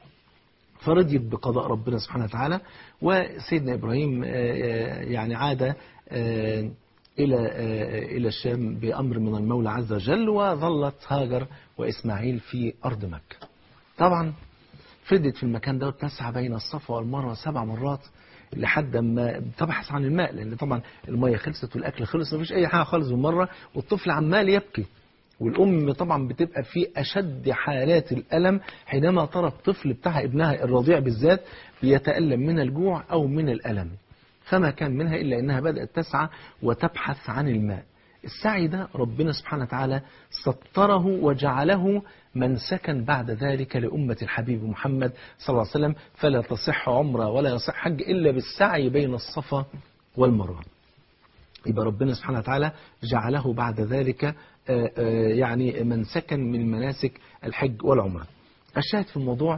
فرضيت بقضاء ربنا سبحانه وتعالى وسيدنا إبراهيم آه، آه، يعني عاد آه، إلى آه، إلى الشام بأمر من المولى عز وجل وظلت هاجر وإسماعيل في أرض مكة طبعا فضلت في المكان ده تسعى بين الصفا والمروة سبع مرات لحد ما تبحث عن الماء لأن طبعا المية خلصت والأكل خلص مفيش أي حاجة خالص بالمرة والطفل عمال يبكي والأم طبعا بتبقى في أشد حالات الألم حينما ترى الطفل بتاعها ابنها الرضيع بالذات بيتألم من الجوع أو من الألم فما كان منها إلا أنها بدأت تسعى وتبحث عن الماء السعي ده ربنا سبحانه وتعالى سطره وجعله منسكا بعد ذلك لأمة الحبيب محمد صلى الله عليه وسلم فلا تصح عمره ولا يصح حج إلا بالسعي بين الصفا والمروة يبقى ربنا سبحانه وتعالى جعله بعد ذلك آه، آه، يعني منسكا من مناسك الحج والعمرة الشاهد في الموضوع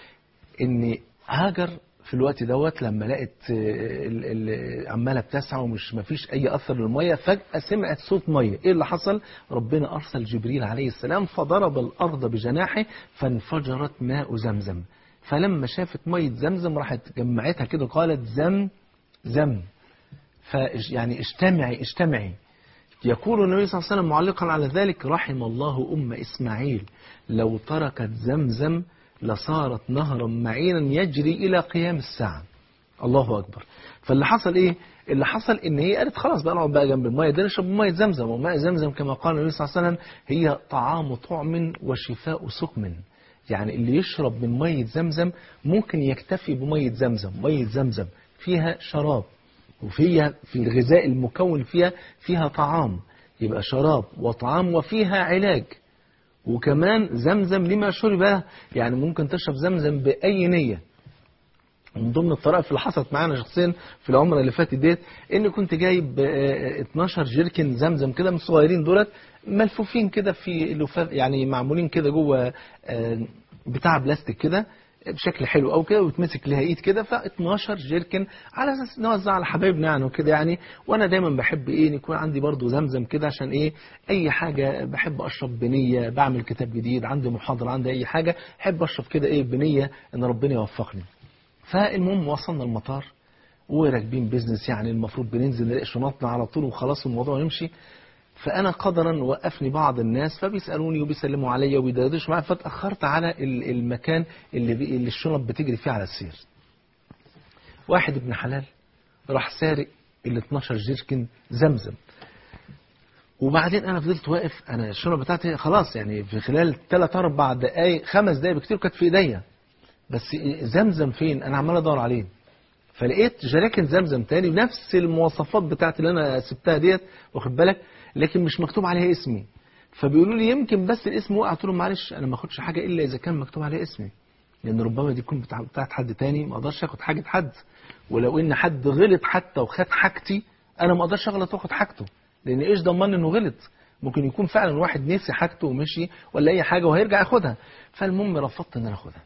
ان هاجر في الوقت دوت لما لقت آه، ال- ال- عماله بتسعى ومش مفيش اي اثر للميه فجاه سمعت صوت ميه ايه اللي حصل ربنا ارسل جبريل عليه السلام فضرب الارض بجناحه فانفجرت ماء زمزم فلما شافت ميه زمزم راحت جمعتها كده قالت زم زم فإج- يعني اجتمعي اجتمعي يقول النبي صلى الله عليه وسلم معلقا على ذلك رحم الله أم إسماعيل لو تركت زمزم لصارت نهرا معينا يجري إلى قيام الساعة الله أكبر فاللي حصل إيه اللي حصل إن هي قالت خلاص بقى نقعد بقى جنب المية دي نشرب مية زمزم وماء زمزم كما قال النبي صلى الله عليه وسلم هي طعام طعم وشفاء سقم يعني اللي يشرب من مية زمزم ممكن يكتفي بمية زمزم مية زمزم فيها شراب وفيها في الغذاء المكون فيها فيها طعام يبقى شراب وطعام وفيها علاج وكمان زمزم لما شرب له يعني ممكن تشرب زمزم بأي نية من ضمن الطرائف اللي حصلت معانا شخصيا في العمره اللي فاتت ديت اني كنت جايب آه، 12 جيركن زمزم كده من الصغيرين دولت ملفوفين كده في لفاف يعني معمولين كده جوه آه، بتاع بلاستيك كده بشكل حلو او كده وتمسك لها ايد كده ف 12 جيركن على اساس نوزع على حبايبنا يعني وكده يعني وانا دايما بحب ايه إن يكون عندي برضو زمزم كده عشان ايه اي حاجه بحب اشرب بنيه بعمل كتاب جديد عندي محاضره عندي اي حاجه احب اشرب كده ايه بنيه ان ربنا يوفقني فالمهم وصلنا المطار وراكبين بيزنس يعني المفروض بننزل نلاقي شنطنا على طول وخلاص الموضوع يمشي فانا قدرا وقفني بعض الناس فبيسالوني وبيسلموا عليا وبيدردشوا معايا فاتاخرت على ال- المكان اللي, بي اللي الشنط بتجري فيه على السير واحد ابن حلال راح سارق ال 12 جيركن زمزم وبعدين انا فضلت واقف انا الشنط بتاعتي خلاص يعني في خلال 3 4 دقائق خمس دقائق بكتير كانت في ايديا بس زمزم فين انا عمال ادور عليه فلقيت جراكن زمزم تاني بنفس المواصفات بتاعت اللي انا سبتها ديت واخد بالك لكن مش مكتوب عليها اسمي فبيقولوا لي يمكن بس الاسم وقع قلت لهم معلش انا ما اخدش حاجه الا اذا كان مكتوب عليها اسمي لان ربما دي تكون بتاع- بتاعت حد تاني ما اقدرش اخد حاجه حد ولو ان حد غلط حتى وخد حاجتي انا ما اقدرش اغلط واخد حاجته لان ايش ضمان انه غلط ممكن يكون فعلا واحد نسي حاجته ومشي ولا اي حاجه وهيرجع ياخدها فالمهم رفضت ان انا اخدها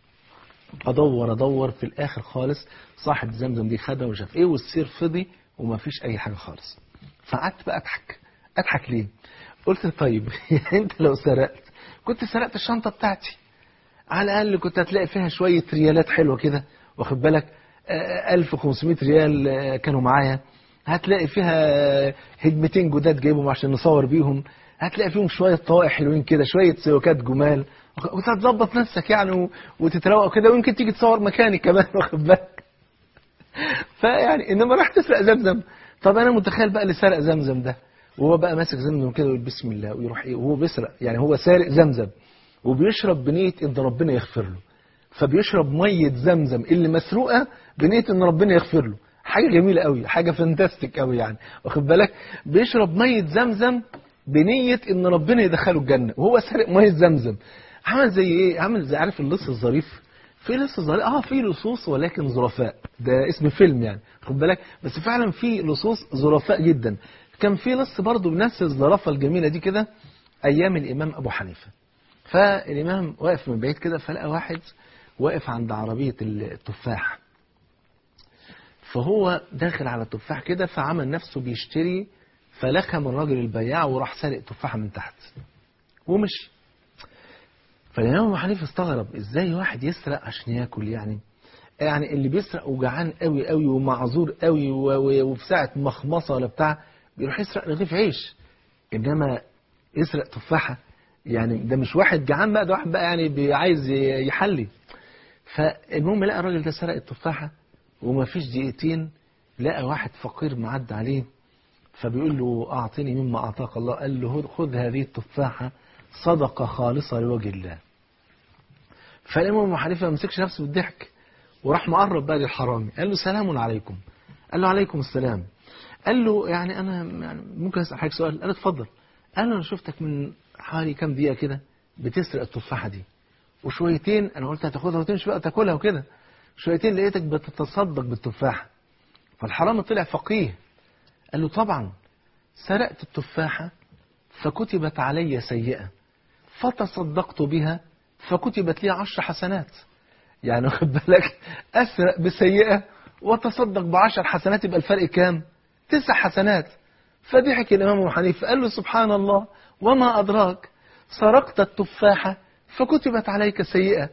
ادور ادور في الاخر خالص صاحب زمزم دي خدها ومش عارف ايه والسير فضي وما فيش اي حاجه خالص فقعدت بقى اضحك اضحك ليه قلت طيب انت لو سرقت كنت سرقت الشنطه بتاعتي على الاقل كنت هتلاقي فيها شويه ريالات حلوه كده واخد بالك آه، 1500 ريال آه، كانوا معايا هتلاقي فيها هدمتين جداد جايبهم عشان نصور بيهم هتلاقي فيهم شويه طوائع حلوين كده شويه سلوكات جمال وتظبط نفسك يعني و- وتتروق كده ويمكن تيجي تصور مكاني كمان واخد بالك فيعني انما راح تسرق زمزم طب انا متخيل بقى اللي سرق زمزم ده وهو بقى ماسك زمزم كده ويقول بسم الله ويروح ايه وهو بيسرق يعني هو سارق زمزم وبيشرب بنيه ان ربنا يغفر له فبيشرب ميه زمزم اللي مسروقه بنيه ان ربنا يغفر له حاجه جميله قوي حاجه فانتاستيك قوي يعني واخد بالك بيشرب ميه زمزم بنيه ان ربنا يدخله الجنه وهو سارق ميه زمزم عمل زي ايه عامل زي عارف اللص الظريف في لص ظريف اه في لصوص ولكن ظرفاء ده اسم فيلم يعني خد بالك بس فعلا في لصوص ظرفاء جدا كان في لص برضه بنفس الظرافه الجميله دي كده ايام الامام ابو حنيفه فالإمام واقف من بعيد كده فلقى واحد واقف عند عربية التفاح فهو داخل على التفاح كده فعمل نفسه بيشتري فلخم الراجل البياع وراح سارق تفاحة من تحت ومشي فالإمام أبو حنيفة استغرب إزاي واحد يسرق عشان ياكل يعني يعني اللي بيسرق وجعان قوي قوي ومعذور قوي و- و- وفي ساعة مخمصة ولا بتاع بيروح يسرق رغيف عيش إنما يسرق تفاحة يعني ده مش واحد جعان بقى ده واحد بقى يعني بي- عايز ي- يحلي فالمهم لقى الراجل ده سرق التفاحة وما فيش دقيقتين لقى واحد فقير معدي عليه فبيقول له أعطني مما أعطاك الله قال له خذ هذه التفاحة صدقة خالصة لوجه الله فالإمام أبو حنيفة ما مسكش نفسه بالضحك وراح مقرب بقى للحرامي قال له سلام عليكم قال له عليكم السلام قال له يعني أنا يعني ممكن أسأل حضرتك سؤال قال له اتفضل قال له أنا شفتك من حوالي كام دقيقة كده بتسرق التفاحة دي وشويتين أنا قلت هتاخدها وتمشي بقى تاكلها وكده شويتين لقيتك بتتصدق بالتفاحة فالحرامي طلع فقيه قال له طبعا سرقت التفاحة فكتبت علي سيئة فتصدقت بها فكتبت لي عشر حسنات يعني واخد بالك أسرق بسيئة وتصدق بعشر حسنات يبقى الفرق كام تسع حسنات فضحك الإمام أبو حنيفة قال له سبحان الله وما أدراك سرقت التفاحة فكتبت عليك سيئة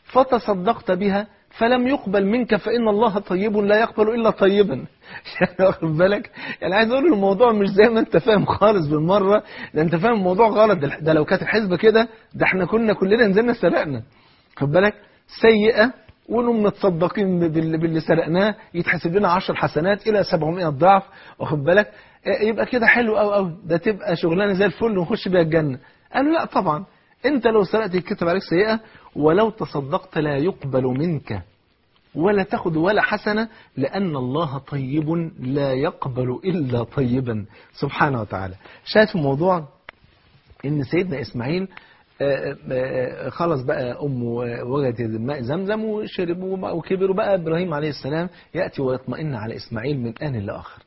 فتصدقت بها فلم يقبل منك فإن الله طيب لا يقبل إلا طيبا يعني واخد بالك يعني عايز أقول الموضوع مش زي ما أنت فاهم خالص بالمرة ده أنت فاهم الموضوع غلط ده- ده لو كانت الحسبة كده ده احنا كنا كلنا نزلنا سرقنا خد بالك سيئة ونقوم متصدقين بال- باللي سرقناه يتحسب لنا 10 حسنات إلى 700 ضعف واخد بالك آه، يبقى كده حلو قوي قوي ده تبقى شغلانه زي الفل ونخش بيها الجنة قالوا لا طبعا انت لو سرقت يتكتب عليك سيئة ولو تصدقت لا يقبل منك ولا تاخد ولا حسنة لأن الله طيب لا يقبل إلا طيبا سبحانه وتعالى شايف الموضوع ان سيدنا اسماعيل آه، آه، خلص بقى امه آه، وجدت ماء زمزم وشرب وما- وكبر وبقى ابراهيم عليه السلام ياتي ويطمئن على اسماعيل من ان لاخر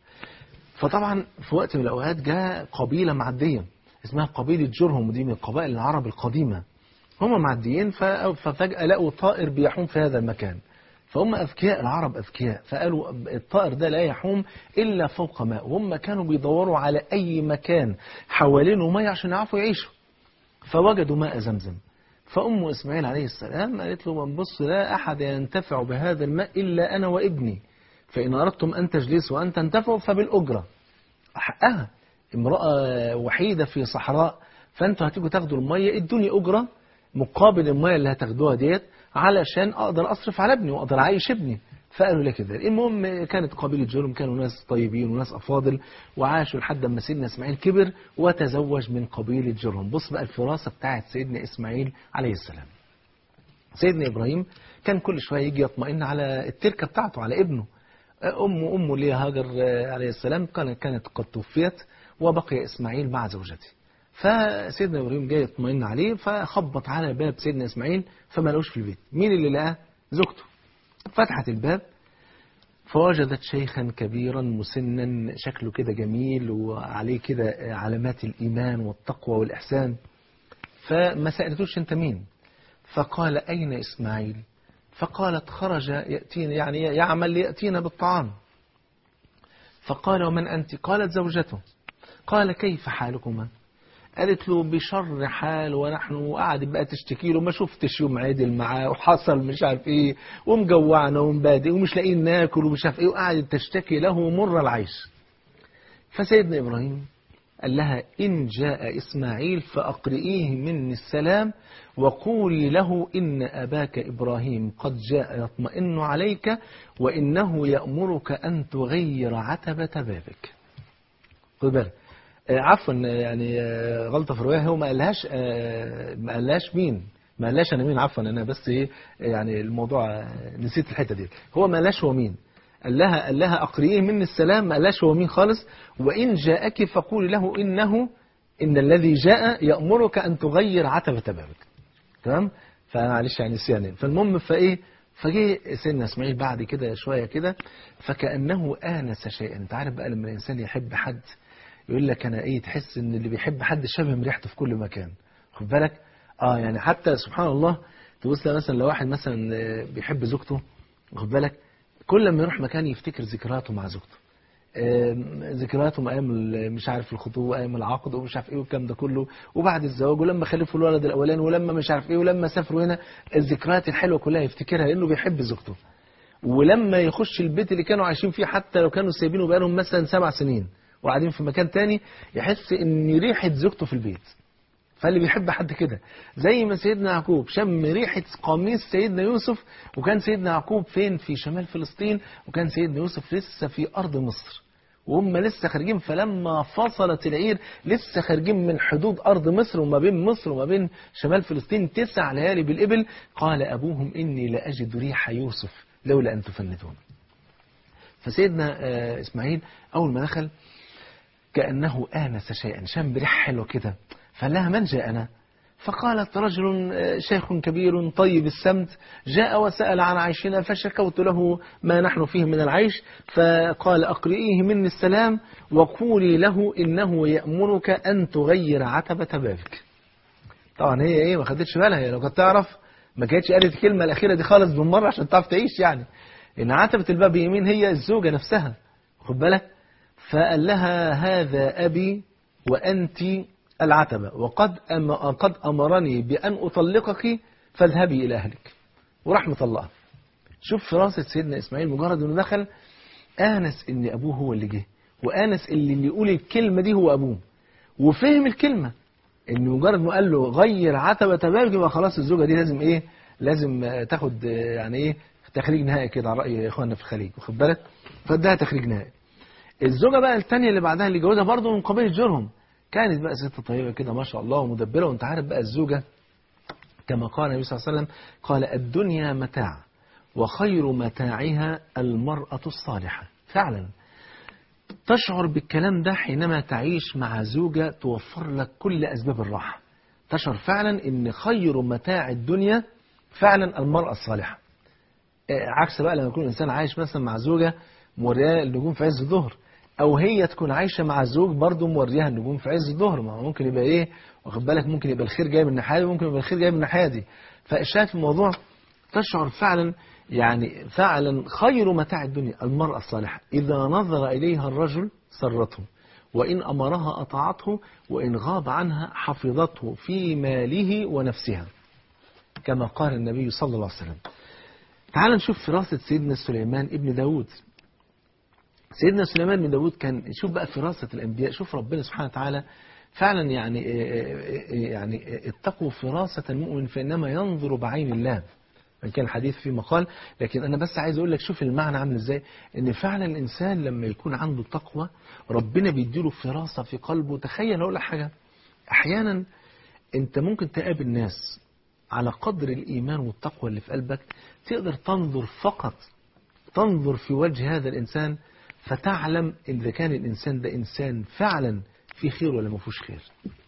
فطبعا في وقت من الاوقات جاء قبيله معديه اسمها قبيله جرهم ودي من قبائل العرب القديمه هم معديين ف- ففجاه لقوا طائر بيحوم في هذا المكان فهم أذكياء العرب أذكياء فقالوا الطائر ده لا يحوم إلا فوق ماء وهم كانوا بيدوروا على أي مكان حوالينه مية عشان يعرفوا يعيشوا فوجدوا ماء زمزم فأم إسماعيل عليه السلام قالت له من بص لا أحد ينتفع بهذا الماء إلا أنا وابني فإن أردتم أن تجلسوا وأن تنتفعوا فبالأجرة حقها امرأة وحيدة في صحراء فأنتوا هتيجوا تاخدوا المية ادوني أجرة مقابل المية اللي هتاخدوها ديت علشان أقدر أصرف على ابني وأقدر أعيش ابني فقالوا لك كده المهم كانت قبيلة جرم كانوا ناس طيبين وناس أفاضل وعاشوا لحد ما سيدنا إسماعيل كبر وتزوج من قبيلة جرم بص بقى الفراسة بتاعت سيدنا إسماعيل عليه السلام سيدنا إبراهيم كان كل شوية يجي يطمئن على التركة بتاعته على ابنه أمه أمه اللي هي هاجر عليه السلام كانت كانت قد توفيت وبقي إسماعيل مع زوجته فسيدنا إبراهيم جاي يطمئن عليه فخبط على باب سيدنا إسماعيل فما لقوش في البيت مين اللي لقاه زوجته فتحت الباب فوجدت شيخا كبيرا مسنا شكله كده جميل وعليه كده علامات الإيمان والتقوى والإحسان فما سألتوش أنت مين فقال أين إسماعيل فقالت خرج يأتينا يعني يعمل ليأتينا بالطعام فقال ومن أنت قالت زوجته قال كيف حالكما قالت له بشر حال ونحن قاعد بقى تشتكي له ما شفتش يوم عدل معاه وحصل مش عارف ايه ومجوعنا ومبادئ ومش لاقيين ناكل ومش عارف ايه وقعدت تشتكي له مر العيش فسيدنا ابراهيم قال لها إن جاء إسماعيل فأقرئيه مني السلام وقولي له إن أباك إبراهيم قد جاء يطمئن عليك وإنه يأمرك أن تغير عتبة بابك خد بالك آه، عفوا يعني آه، غلطة في الرواية هو ما قالهاش آه، ما قالهاش مين ما قالهاش أنا مين عفوا أنا بس إيه يعني الموضوع آه، نسيت الحتة دي هو ما قالهاش هو مين قال لها قال لها أقرئيه مني السلام ما قالهاش هو مين خالص وإن جاءك فقولي له إنه إن الذي جاء يأمرك أن تغير عتبة بابك تمام فمعلش يعني نسيان فالمهم فايه فجه سيدنا اسماعيل بعد كده شويه كده فكانه انس شيئا انت عارف بقى لما الانسان يحب حد يقول لك انا ايه تحس ان اللي بيحب حد شبه ريحته في كل مكان خد بالك اه يعني حتى سبحان الله تبص لها مثلا لو واحد مثلا آه، بيحب زوجته واخد بالك كل ما يروح مكان يفتكر ذكرياته مع زوجته آم، ذكرياتهم ايام ال- مش عارف الخطوبه ايام العقد ومش عارف ايه والكلام ده كله وبعد الزواج ولما خلفوا الولد الاولاني ولما مش عارف ايه ولما سافروا هنا الذكريات الحلوه كلها يفتكرها لانه بيحب زوجته ولما يخش البيت اللي كانوا عايشين فيه حتى لو كانوا سايبينه بقالهم مثلا سبع سنين وقاعدين في مكان تاني يحس ان ريحه زوجته في البيت فاللي بيحب حد كده زي ما سيدنا يعقوب شم ريحة قميص سيدنا يوسف وكان سيدنا يعقوب فين في شمال فلسطين وكان سيدنا يوسف لسه في أرض مصر وهم لسه خارجين فلما فصلت العير لسه خارجين من حدود أرض مصر وما بين مصر وما بين شمال فلسطين تسع ليالي بالإبل قال أبوهم إني لأجد ريح يوسف لولا أن تفندون فسيدنا آه، إسماعيل أول ما دخل كأنه آنس شيئا شم بريح حلو كده فقال لها من جاءنا فقالت رجل آه، شيخ كبير طيب السمت جاء وسأل عن عيشنا فشكوت له ما نحن فيه من العيش فقال أقرئيه مني السلام وقولي له إنه يأمرك أن تغير عتبة بابك طبعا هي ايه ما خدتش بالها هي لو كانت تعرف ما كانتش قالت الكلمة الأخيرة دي خالص بالمرة عشان تعرف تعيش يعني إن عتبة الباب يمين هي الزوجة نفسها خد بالك فقال لها هذا أبي وأنت العتبة وقد أم قد أمرني بأن أطلقك فاذهبي إلى أهلك وراح مطلقها شوف فراسة سيدنا إسماعيل مجرد أنه دخل آنس إن أبوه هو اللي جه وآنس اللي, اللي يقول الكلمة دي هو أبوه وفهم الكلمة إن مجرد ما قال له غير عتبة بابك يبقى خلاص الزوجة دي لازم إيه لازم آه، تاخد آه، يعني إيه تخريج نهائي كده على رأي إخواننا في الخليج واخد بالك فادها تخريج نهائي الزوجة بقى الثانية اللي بعدها اللي جوزها برضه من قبيلة جرهم كانت بقى ست طيبة كده ما شاء الله ومدبرة وانت عارف بقى الزوجة كما قال النبي صلى الله عليه وسلم قال الدنيا متاع وخير متاعها المرأة الصالحة فعلا تشعر بالكلام ده حينما تعيش مع زوجة توفر لك كل أسباب الراحة تشعر فعلا ان خير متاع الدنيا فعلا المرأة الصالحة آه، عكس بقى لما يكون الإنسان عايش مثلا مع زوجة مورياه النجوم في عز الظهر أو هي تكون عايشة مع زوج برضه موريها النجوم في عز الظهر ما هو ممكن يبقى إيه واخد بالك ممكن يبقى الخير جاي من الناحية دي وممكن يبقى الخير جاي من الناحية دي فالشاهد في الموضوع تشعر فعلا يعني فعلا خير متاع الدنيا المرأة الصالحة إذا نظر إليها الرجل سرته وإن أمرها أطاعته وإن غاب عنها حفظته في ماله ونفسها كما قال النبي صلى الله عليه وسلم تعال نشوف فراسة سيدنا سليمان ابن داود سيدنا سليمان بن داود كان شوف بقى فراسة الأنبياء شوف ربنا سبحانه وتعالى فعلا يعني يعني اتقوا فراسة المؤمن فإنما ينظر بعين الله وإن كان الحديث في مقال لكن أنا بس عايز أقول لك شوف المعنى عامل إزاي إن فعلا الإنسان لما يكون عنده تقوى ربنا بيديله فراسة في قلبه تخيل أقول لك حاجة أحيانا أنت ممكن تقابل ناس على قدر الإيمان والتقوى اللي في قلبك تقدر تنظر فقط تنظر في وجه هذا الإنسان فتعلم إذا كان الإنسان ده إنسان فعلا في خير ولا ما فيهوش خير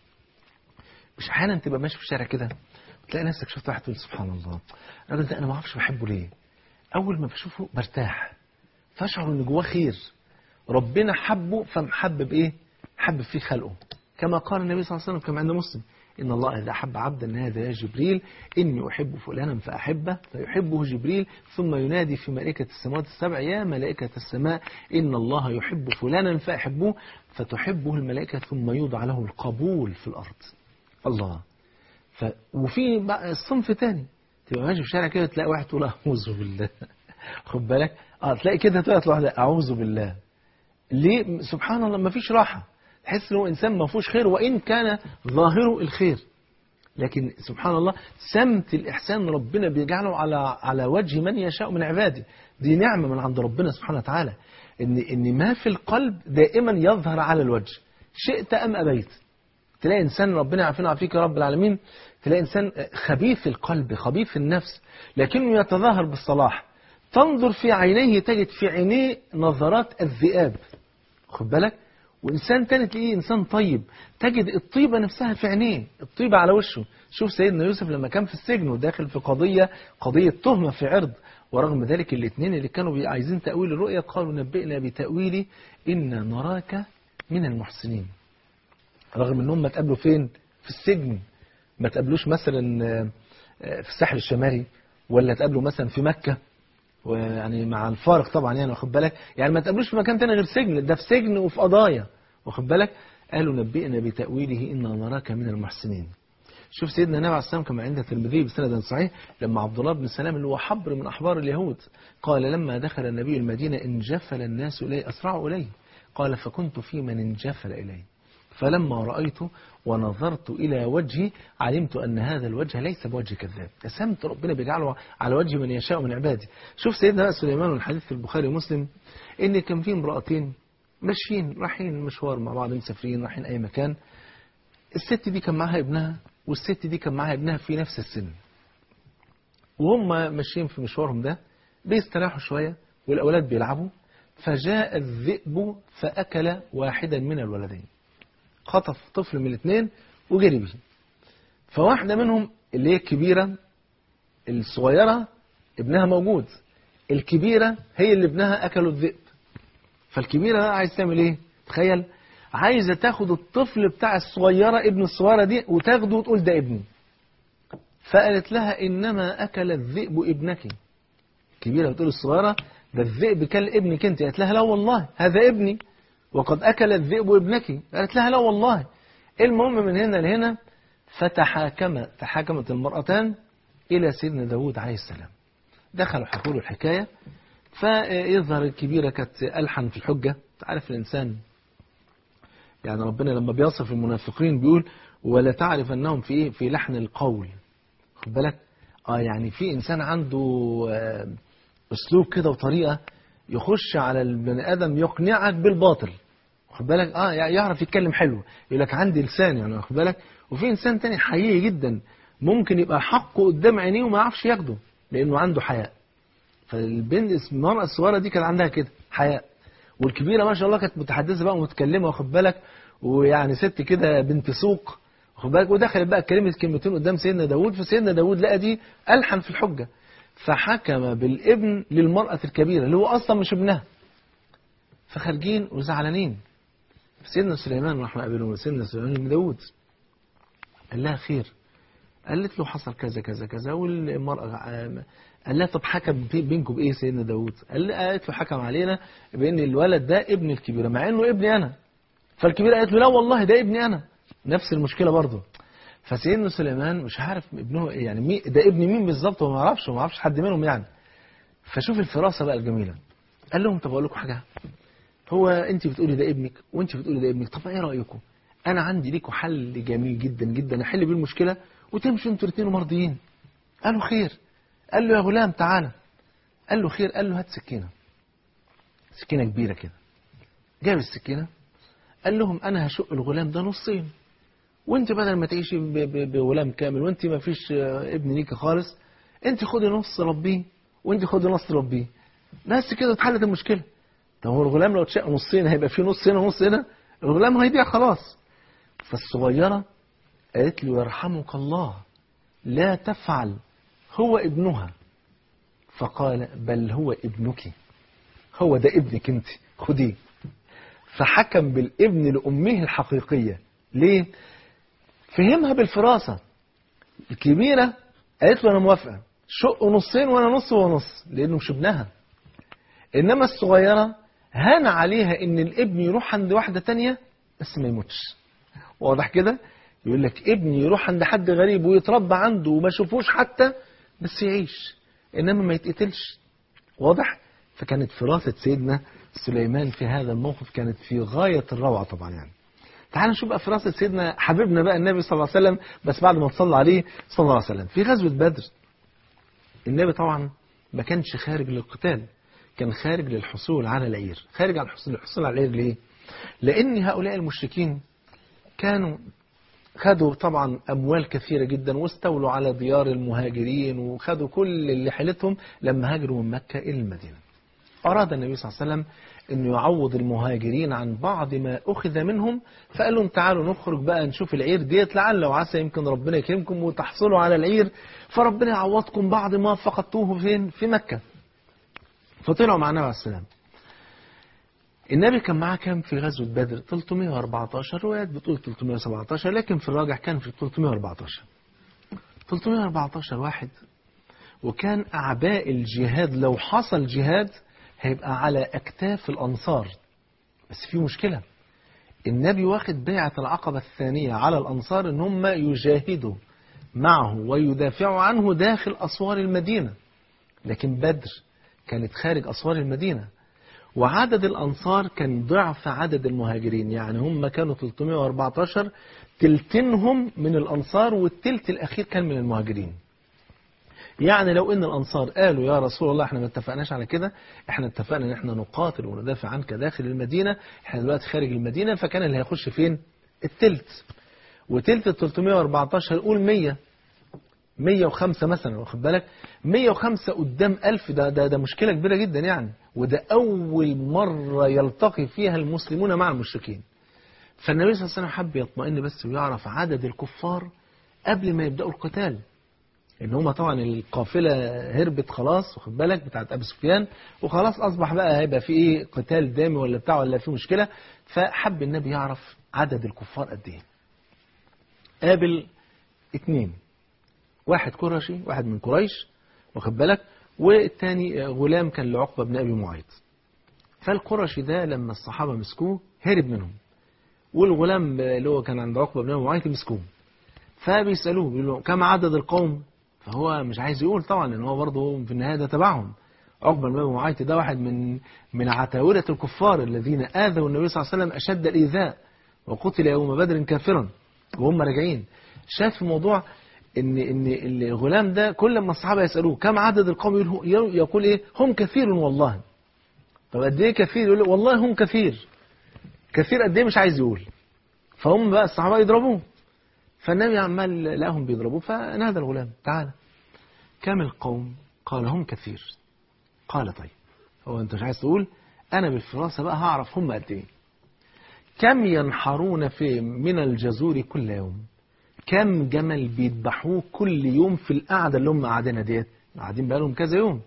مش أحيانا تبقى ماشي في الشارع كده وتلاقي نفسك شفت واحد تقول سبحان الله الراجل ده أنا ما أعرفش بحبه ليه أول ما بشوفه برتاح فأشعر إن جواه خير ربنا حبه فمحبب إيه حبب فيه خلقه كما قال النبي صلى الله عليه وسلم كما عند مسلم إن الله إذا أحب عبدا هذا يا جبريل إني أحب فلانا فأحبه فيحبه جبريل ثم ينادي في ملائكة السماوات السبع يا ملائكة السماء إن الله يحب فلانا فأحبوه فتحبه الملائكة ثم يوضع له القبول في الأرض الله ف... وفي بقى الصنف تاني تبقى ماشي في الشارع كده تلاقي واحد تقول أعوذ بالله خد بالك اه تلاقي كده طلعت واحدة أعوذ بالله ليه سبحان الله ما فيش راحة تحس انه انسان ما فيهوش خير وان كان ظاهره الخير لكن سبحان الله سمت الإحسان ربنا بيجعله على على وجه من يشاء من عباده دي نعمة من عند ربنا سبحانه وتعالى إن إن ما في القلب دائما يظهر على الوجه شئت أم أبيت تلاقي إنسان ربنا يعافينا ويعافيك يا رب العالمين تلاقي إنسان خبيث القلب خبيث النفس لكنه يتظاهر بالصلاح تنظر في عينيه تجد في عينيه نظرات الذئاب خد بالك وإنسان تاني تلاقيه إنسان طيب تجد الطيبة نفسها في عينيه الطيبة على وشه شوف سيدنا يوسف لما كان في السجن وداخل في قضية قضية تهمة في عرض ورغم ذلك الاثنين اللي كانوا بي- عايزين تأويل الرؤيا قالوا نبئنا بتأويله إنا نراك من المحسنين رغم انهم ما تقابلوا فين في السجن ما تقابلوش مثلا آه، آه، في الساحل الشمالي ولا تقابلوا مثلا في مكة ويعني مع الفارق طبعا يعني واخد بالك يعني ما تقابلوش في مكان تاني غير سجن ده في سجن وفي قضايا واخد بالك قالوا نبئنا بتأويله إنا نراك من المحسنين شوف سيدنا النبي عليه السلام كما عند الترمذي بسند صحيح لما عبد الله بن سلام اللي هو حبر من أحبار اليهود قال لما دخل النبي المدينة انجفل الناس إليه أسرعوا إليه قال فكنت في من انجفل إليه فلما رأيته ونظرت إلى وجهي علمت أن هذا الوجه ليس بوجه كذاب قسمت ربنا بيجعله على وجه من يشاء من عباده شوف سيدنا بقى سليمان والحديث في البخاري ومسلم إن كان في امرأتين ماشيين رايحين مشوار مع بعض مسافرين رايحين أي مكان الست دي كان معاها ابنها والست دي كان معاها ابنها في نفس السن وهم ماشيين في مشوارهم ده بيستراحوا شوية والأولاد بيلعبوا فجاء الذئب فأكل واحدا من الولدين خطف طفل من الاثنين وجري به فواحدة منهم اللي هي الكبيرة الصغيرة ابنها موجود الكبيرة هي اللي ابنها أكله الذئب فالكبيرة بقى عايز تعمل ايه تخيل عايزة تاخد الطفل بتاع الصغيرة ابن الصغيرة دي وتاخده وتقول ده ابني فقالت لها إنما أكل الذئب ابنك كبيرة بتقول الصغيرة ده الذئب كل ابنك انت قالت لها لا والله هذا ابني وقد أكل الذئب ابنك قالت لها لا والله المهم من هنا لهنا فتحاكم تحاكمت المرأتان إلى سيدنا داود عليه السلام دخلوا حكوا له الحكاية فيظهر الكبيرة كانت ألحن في الحجة تعرف الإنسان يعني ربنا لما بيصف المنافقين بيقول ولا تعرف أنهم في إيه في لحن القول خد بالك اه يعني في إنسان عنده آه، أسلوب كده وطريقة يخش على البني آدم يقنعك بالباطل واخد بالك اه يعني يعرف يتكلم حلو يقول لك عندي لسان يعني واخد بالك وفي انسان تاني حقيقي جدا ممكن يبقى حقه قدام عينيه وما يعرفش ياخده لانه عنده حياء فالبنت المرأة الصغيرة دي كان عندها كده حياء والكبيرة ما شاء الله كانت متحدثة بقى ومتكلمة واخد بالك ويعني ست كده بنت سوق واخد بالك ودخلت بقى كلمة كلمتين قدام سيدنا داوود فسيدنا داوود لقى دي ألحن في الحجة فحكم بالابن للمرأة الكبيرة اللي هو أصلا مش ابنها فخارجين وزعلانين سيدنا سليمان راح قابلهم سيدنا سليمان بن داوود قال لها خير قالت له حصل كذا كذا كذا والمرأة عام- قال لها طب حكم بي- بينكم بإيه سيدنا داوود قال لها قالت له حكم علينا بأن الولد ده ابن الكبيرة مع إنه ابني أنا فالكبيرة قالت له لا والله ده ابني أنا نفس المشكلة برضه فسيدنا سليمان مش عارف ابنه إيه، يعني مين ده ابن مين بالظبط هو ما يعرفش وما يعرفش حد منهم يعني فشوف الفراسة بقى الجميلة قال لهم طب أقول لكم حاجة هو انت بتقولي ده ابنك وانت بتقولي ده ابنك طب ايه رايكم انا عندي ليكم حل جميل جدا جدا احل بيه المشكله وتمشوا انتوا الاثنين مرضيين قالوا خير قال له يا غلام تعالى قال له خير قال له هات سكينه سكينه كبيره كده جاب السكينه قال لهم انا هشق الغلام ده نصين وانت بدل ما تعيشي ب- ب- بغلام كامل وانت ما فيش آه، ابن ليكي خالص انت خدي نص ربيه وانت خدي نص ربيه بس كده اتحلت المشكله طب هو الغلام لو اتشق نصين هيبقى فيه نص هنا ونص هنا الغلام هيضيع خلاص فالصغيرة قالت له يرحمك الله لا تفعل هو ابنها فقال بل هو ابنك هو ده ابنك انت خديه فحكم بالابن لأمه الحقيقية ليه؟ فهمها بالفراسة الكبيرة قالت له أنا موافقة شق نصين وأنا نص ونص لأنه مش ابنها إنما الصغيرة هان عليها إن الابن يروح عند واحدة تانية بس ما يموتش واضح كده يقول لك ابني يروح عند حد غريب ويتربى عنده وما شوفوش حتى بس يعيش إنما ما يتقتلش واضح فكانت فراسة سيدنا سليمان في هذا الموقف كانت في غاية الروعة طبعا يعني تعال نشوف بقى فراسة سيدنا حبيبنا بقى النبي صلى الله عليه وسلم بس بعد ما تصلى عليه صلى الله عليه وسلم في غزوة بدر النبي طبعا ما كانش خارج للقتال كان خارج للحصول على العير خارج على الحصول, الحصول على العير ليه لأن هؤلاء المشركين كانوا خدوا طبعا أموال كثيرة جدا واستولوا على ديار المهاجرين وخدوا كل اللي حيلتهم لما هاجروا من مكة إلى المدينة أراد النبي صلى الله عليه وسلم أنه يعوض المهاجرين عن بعض ما أخذ منهم فقال لهم تعالوا نخرج بقى نشوف العير ديت لعل وعسى يمكن ربنا يكرمكم وتحصلوا على العير فربنا يعوضكم بعض ما فقدتوه فين في مكة فطلعوا مع النبي عليه السلام النبي كان معاه كام في غزوة بدر 314 روايات بتقول 317 لكن في الراجح كان في 314 314 واحد وكان أعباء الجهاد لو حصل جهاد هيبقى على أكتاف الأنصار بس في مشكلة النبي واخد بيعة العقبة الثانية على الأنصار إن هم يجاهدوا معه ويدافعوا عنه داخل أسوار المدينة لكن بدر كانت خارج أسوار المدينة وعدد الأنصار كان ضعف عدد المهاجرين يعني هم كانوا 314 تلتينهم من الأنصار والتلت الأخير كان من المهاجرين يعني لو ان الانصار قالوا يا رسول الله احنا ما اتفقناش على كده احنا اتفقنا ان احنا نقاتل وندافع عنك داخل المدينة احنا دلوقتي خارج المدينة فكان اللي هيخش فين التلت وتلت ال 314 قول 100 105 مثلا واخد بالك 105 قدام 1000 ده ده ده مشكلة كبيرة جدا يعني وده أول مرة يلتقي فيها المسلمون مع المشركين فالنبي صلى الله عليه وسلم حب يطمئن بس ويعرف عدد الكفار قبل ما يبدأوا القتال ان هما طبعا القافلة هربت خلاص واخد بالك بتاعت ابو سفيان وخلاص اصبح بقى هيبقى في ايه قتال دامي ولا بتاع ولا في مشكلة فحب النبي يعرف عدد الكفار قد ايه قابل اتنين واحد قرشي واحد من قريش واخد بالك والتاني غلام كان لعقبة بن ابي معيط فالقرشي ده لما الصحابة مسكوه هرب منهم والغلام اللي هو كان عند عقبة بن ابي معيط مسكوه فبيسألوه بيقولوا كم عدد القوم فهو مش عايز يقول طبعا لان هو برضه في النهايه ده تبعهم عقبه بن ابي معيط ده واحد من من عتاوله الكفار الذين اذوا النبي صلى الله عليه وسلم اشد الايذاء وقتل يوم بدر كافرا وهم راجعين شاف الموضوع ان ان الغلام ده كل ما الصحابه يسالوه كم عدد القوم يقول, يقول ايه هم كثير والله طب قد ايه كثير يقول والله هم كثير كثير قد ايه مش عايز يقول فهم بقى الصحابه يضربوه فالنبي عمال لقاهم بيضربوه فنادى الغلام تعالى كم القوم قال هم كثير قال طيب هو انت مش عايز تقول انا بالفراسة بقى هعرف هم قد ايه كم ينحرون في من الجزور كل يوم كم جمل بيذبحوه كل يوم في القعدة اللي هم قاعدينها ديت قاعدين بقالهم كذا يوم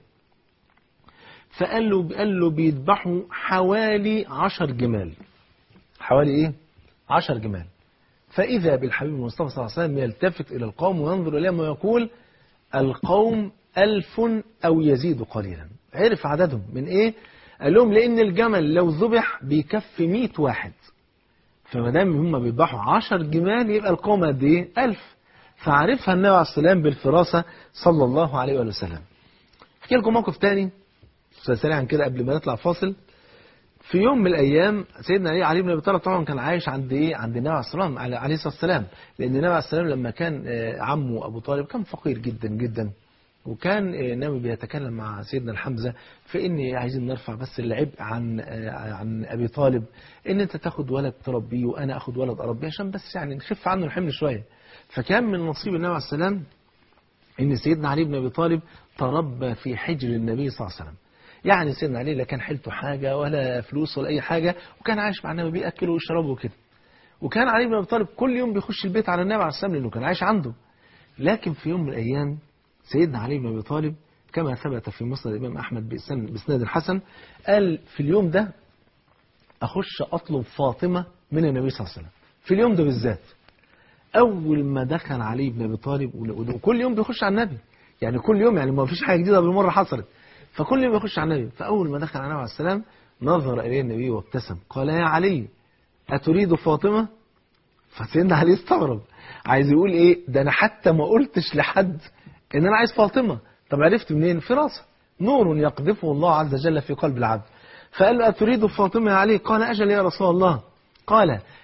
فقال له قال له بيذبحوا حوالي عشر جمال حوالي ايه عشر جمال فإذا بالحبيب المصطفى صلى الله عليه وسلم يلتفت إلى القوم وينظر إليهم ويقول القوم ألف أو يزيد قليلا عرف عددهم من إيه؟ قال لهم لأن الجمل لو ذبح بيكفي 100 واحد فما دام هم بيذبحوا 10 جمال يبقى القوم قد إيه؟ 1000 فعرفها النبي عليه السلام بالفراسة صلى الله عليه وسلم احكي لكم موقف تاني سريعا كده قبل ما نطلع فاصل في يوم من الايام سيدنا علي علي بن ابي طالب طبعا كان عايش عند ايه عند النبي عليه السلام عليه الصلاه والسلام لان النبي عليه السلام لما كان عمه ابو طالب كان فقير جدا جدا وكان النبي بيتكلم مع سيدنا الحمزه في ان عايزين نرفع بس العبء عن عن ابي طالب ان انت تاخد ولد تربيه وانا اخد ولد اربيه عشان بس يعني نخف عنه الحمل شويه فكان من نصيب النبي عليه السلام ان سيدنا علي بن ابي طالب تربى في حجر النبي صلى الله عليه وسلم يعني سيدنا علي لا كان حيلته حاجة ولا فلوس ولا أي حاجة وكان عايش مع النبي بيأكله ويشربه وكده وكان علي بن أبي طالب كل يوم بيخش البيت على النبي عليه السلام لأنه كان عايش عنده لكن في يوم من الأيام سيدنا علي بن أبي طالب كما ثبت في مسند الإمام أحمد بإسناد الحسن قال في اليوم ده أخش أطلب فاطمة من النبي صلى الله عليه وسلم في اليوم ده بالذات أول ما دخل علي بن أبي طالب وكل يوم بيخش على النبي يعني كل يوم يعني ما فيش حاجة جديدة بالمرة حصلت فكل يوم يخش على النبي فأول ما دخل على النبي عليه السلام نظر إليه النبي وابتسم قال يا علي أتريد فاطمة فسيدنا علي استغرب عايز يقول إيه ده أنا حتى ما قلتش لحد إن أنا عايز فاطمة طب عرفت منين في راسه نور يقذفه الله عز وجل في قلب العبد فقال له أتريد فاطمة يا علي قال أجل يا رسول الله قال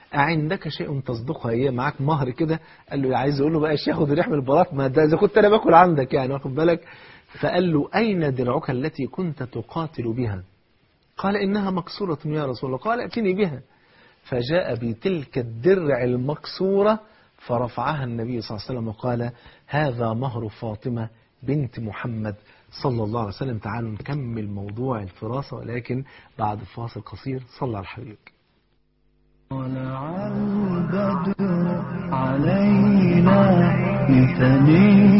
أعندك شيء تصدقها هي معاك مهر كده قال له عايز يقول له بقى الشيخ خد رحم البلاط ما ده إذا كنت أنا باكل عندك يعني واخد بالك فقال له أين درعك التي كنت تقاتل بها قال إنها مكسورة يا رسول الله قال ائتني بها فجاء بتلك الدرع المكسورة فرفعها النبي صلى الله عليه وسلم وقال هذا مهر فاطمة بنت محمد صلى الله عليه وسلم تعالوا نكمل موضوع الفراسة ولكن بعد فاصل قصير صلى على الحبيب طلع البدر علينا من ثني